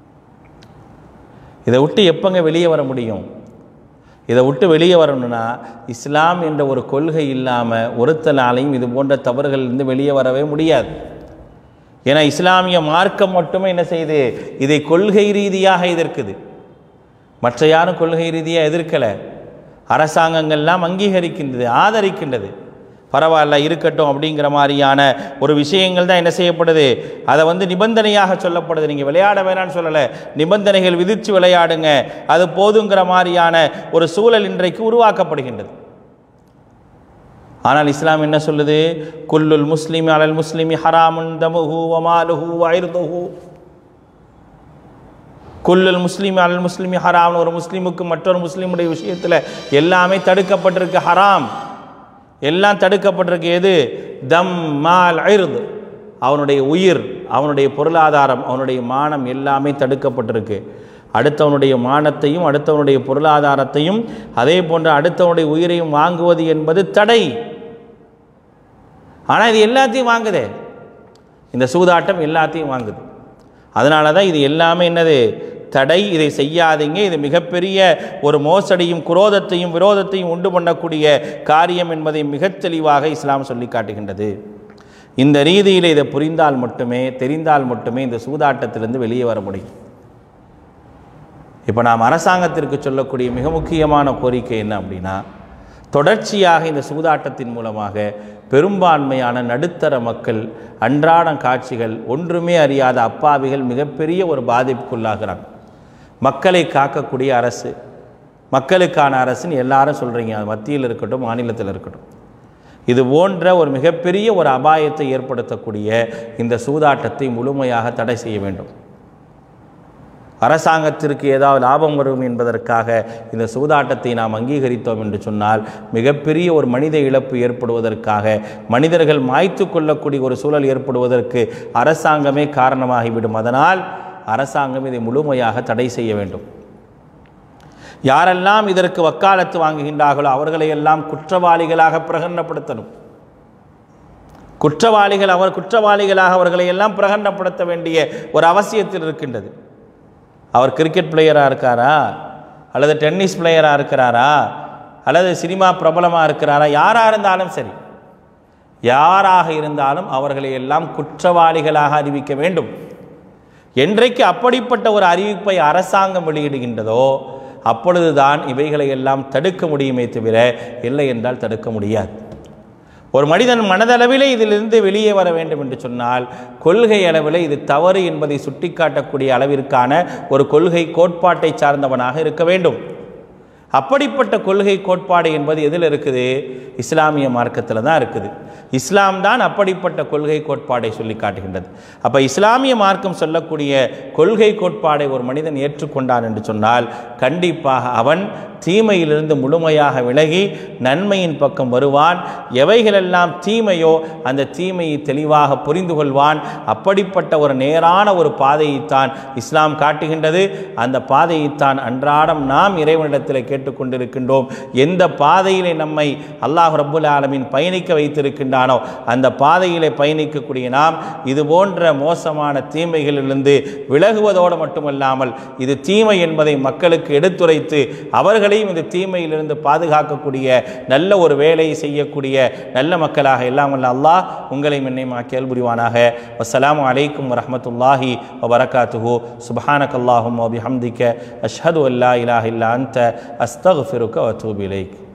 இதை விட்டு எப்போங்க வெளியே வர முடியும் இதை விட்டு வெளியே வரணும்னா இஸ்லாம் என்ற ஒரு கொள்கை இல்லாமல் ஒருத்தனாலையும் இது போன்ற தவறுகளிலிருந்து வெளியே வரவே முடியாது ஏன்னா இஸ்லாமிய மார்க்கம் மட்டுமே என்ன செய்யுது இதை கொள்கை ரீதியாக எதிர்க்குது மற்ற யாரும் கொள்கை ரீதியாக எதிர்க்கலை அரசாங்கங்கள்லாம் அங்கீகரிக்கின்றது ஆதரிக்கின்றது பரவாயில்ல இருக்கட்டும் அப்படிங்கிற மாதிரியான ஒரு விஷயங்கள் தான் என்ன செய்யப்படுது அதை வந்து நிபந்தனையாக சொல்லப்படுது நீங்கள் விளையாட வேணாம்னு சொல்லலை நிபந்தனைகள் விதித்து விளையாடுங்க அது போதுங்கிற மாதிரியான ஒரு சூழல் இன்றைக்கு உருவாக்கப்படுகின்றது ஆனால் இஸ்லாம் என்ன சொல்லுது குல்லுல் முஸ்லிமி அலல் முஸ்லிமி ஹராமுன் தமுஹு வமாலுஹு வைர்துஹு குல்லுல் முஸ்லிமி அலல் முஸ்லிமி ஹராம் ஒரு முஸ்லீமுக்கு மற்றொரு முஸ்லீமுடைய விஷயத்தில் எல்லாமே தடுக்கப்பட்டிருக்கு ஹராம் எல்லாம் தடுக்கப்பட்டிருக்கு எது தம் மால் ஐர்து அவனுடைய உயிர் அவனுடைய பொருளாதாரம் அவனுடைய மானம் எல்லாமே தடுக்கப்பட்டிருக்கு அடுத்தவனுடைய மானத்தையும் அடுத்தவனுடைய பொருளாதாரத்தையும் அதே போன்று அடுத்தவனுடைய உயிரையும் வாங்குவது என்பது தடை ஆனால் இது எல்லாத்தையும் வாங்குதே இந்த சூதாட்டம் எல்லாத்தையும் வாங்குது அதனால தான் இது எல்லாமே என்னது தடை இதை செய்யாதீங்க இது மிகப்பெரிய ஒரு மோசடியும் குரோதத்தையும் விரோதத்தையும் உண்டு பண்ணக்கூடிய காரியம் என்பதை மிகத் தெளிவாக இஸ்லாம் சொல்லி காட்டுகின்றது இந்த ரீதியில் இதை புரிந்தால் மட்டுமே தெரிந்தால் மட்டுமே இந்த சூதாட்டத்திலிருந்து வெளியே வர முடியும் இப்போ நாம் அரசாங்கத்திற்கு சொல்லக்கூடிய மிக முக்கியமான கோரிக்கை என்ன அப்படின்னா தொடர்ச்சியாக இந்த சூதாட்டத்தின் மூலமாக பெரும்பான்மையான நடுத்தர மக்கள் அன்றாட காட்சிகள் ஒன்றுமே அறியாத அப்பாவிகள் மிகப்பெரிய ஒரு பாதிப்புக்குள்ளாகிறாங்க மக்களை காக்கக்கூடிய அரசு மக்களுக்கான அரசுன்னு எல்லாரும் சொல்கிறீங்க அது மத்தியில் இருக்கட்டும் மாநிலத்தில் இருக்கட்டும் இது போன்ற ஒரு மிகப்பெரிய ஒரு அபாயத்தை ஏற்படுத்தக்கூடிய இந்த சூதாட்டத்தை முழுமையாக தடை செய்ய வேண்டும் அரசாங்கத்திற்கு ஏதாவது லாபம் வரும் என்பதற்காக இந்த சூதாட்டத்தை நாம் அங்கீகரித்தோம் என்று சொன்னால் மிகப்பெரிய ஒரு மனித இழப்பு ஏற்படுவதற்காக மனிதர்கள் மாய்த்து கொள்ளக்கூடிய ஒரு சூழல் ஏற்படுவதற்கு அரசாங்கமே காரணமாகிவிடும் அதனால் அரசாங்கம் இதை முழுமையாக தடை செய்ய வேண்டும் யாரெல்லாம் இதற்கு வக்காலத்து வாங்குகின்றார்களோ அவர்களையெல்லாம் குற்றவாளிகளாக பிரகடனப்படுத்தணும் குற்றவாளிகள் அவர் குற்றவாளிகளாக அவர்களை எல்லாம் பிரகடனப்படுத்த வேண்டிய ஒரு அவசியத்தில் இருக்கின்றது அவர் கிரிக்கெட் பிளேயராக இருக்காரா அல்லது டென்னிஸ் பிளேயராக இருக்கிறாரா அல்லது சினிமா பிரபலமாக இருக்கிறாரா யாராக இருந்தாலும் சரி யாராக இருந்தாலும் அவர்களை எல்லாம் குற்றவாளிகளாக அறிவிக்க வேண்டும் என்றைக்கு அப்படிப்பட்ட ஒரு அறிவிப்பை அரசாங்கம் வெளியிடுகின்றதோ அப்பொழுதுதான் இவைகளை எல்லாம் தடுக்க முடியுமே தவிர இல்லை என்றால் தடுக்க முடியாது ஒரு மனிதன் மனதளவிலே இதிலிருந்து வெளியே வர வேண்டும் என்று சொன்னால் கொள்கை அளவில் இது தவறு என்பதை சுட்டிக்காட்டக்கூடிய அளவிற்கான ஒரு கொள்கை கோட்பாட்டை சார்ந்தவனாக இருக்க வேண்டும் அப்படிப்பட்ட கொள்கை கோட்பாடு என்பது எதில் இருக்குது இஸ்லாமிய மார்க்கத்தில் தான் இருக்குது இஸ்லாம் தான் அப்படிப்பட்ட கொள்கை கோட்பாடை சொல்லி காட்டுகின்றது அப்போ இஸ்லாமிய மார்க்கம் சொல்லக்கூடிய கொள்கை கோட்பாடை ஒரு மனிதன் ஏற்றுக்கொண்டான் என்று சொன்னால் கண்டிப்பாக அவன் தீமையிலிருந்து முழுமையாக விலகி நன்மையின் பக்கம் வருவான் எவைகளெல்லாம் தீமையோ அந்த தீமையை தெளிவாக புரிந்து கொள்வான் அப்படிப்பட்ட ஒரு நேரான ஒரு பாதையைத்தான் இஸ்லாம் காட்டுகின்றது அந்த பாதையைத்தான் அன்றாடம் நாம் இறைவனிடத்தில் கேட்டுக்கொண்டிருக்கின்றோம் எந்த பாதையிலே நம்மை அல்லாஹ் ரப்புல் ஆலமின் பயணிக்க வைத்திருக்கின்றானோ அந்த பாதையிலே பயணிக்கக்கூடிய நாம் இது போன்ற மோசமான தீமைகளிலிருந்து விலகுவதோடு மட்டுமல்லாமல் இது தீமை என்பதை மக்களுக்கு எடுத்துரைத்து அவர்களையும் இந்த தீமையிலிருந்து பாதுகாக்கக்கூடிய நல்ல ஒரு வேலையை செய்யக்கூடிய நல்ல மக்களாக எல்லாம் வல்ல அல்லாஹ் உங்களையும் என்னையும் ஆக்கியல் புரிவானாக வஸ்ஸலாமு அலைக்கும் வரஹ்மத்துல்லாஹி வபரகாத்துஹு சுப்ஹானக்கல்லாஹும் வபிஹம்திக அஷ்ஹது அல்லா இலாஹ இல்லா அன்த அஸ்தக்ஃபிருக்க வத்தூபு இலைக்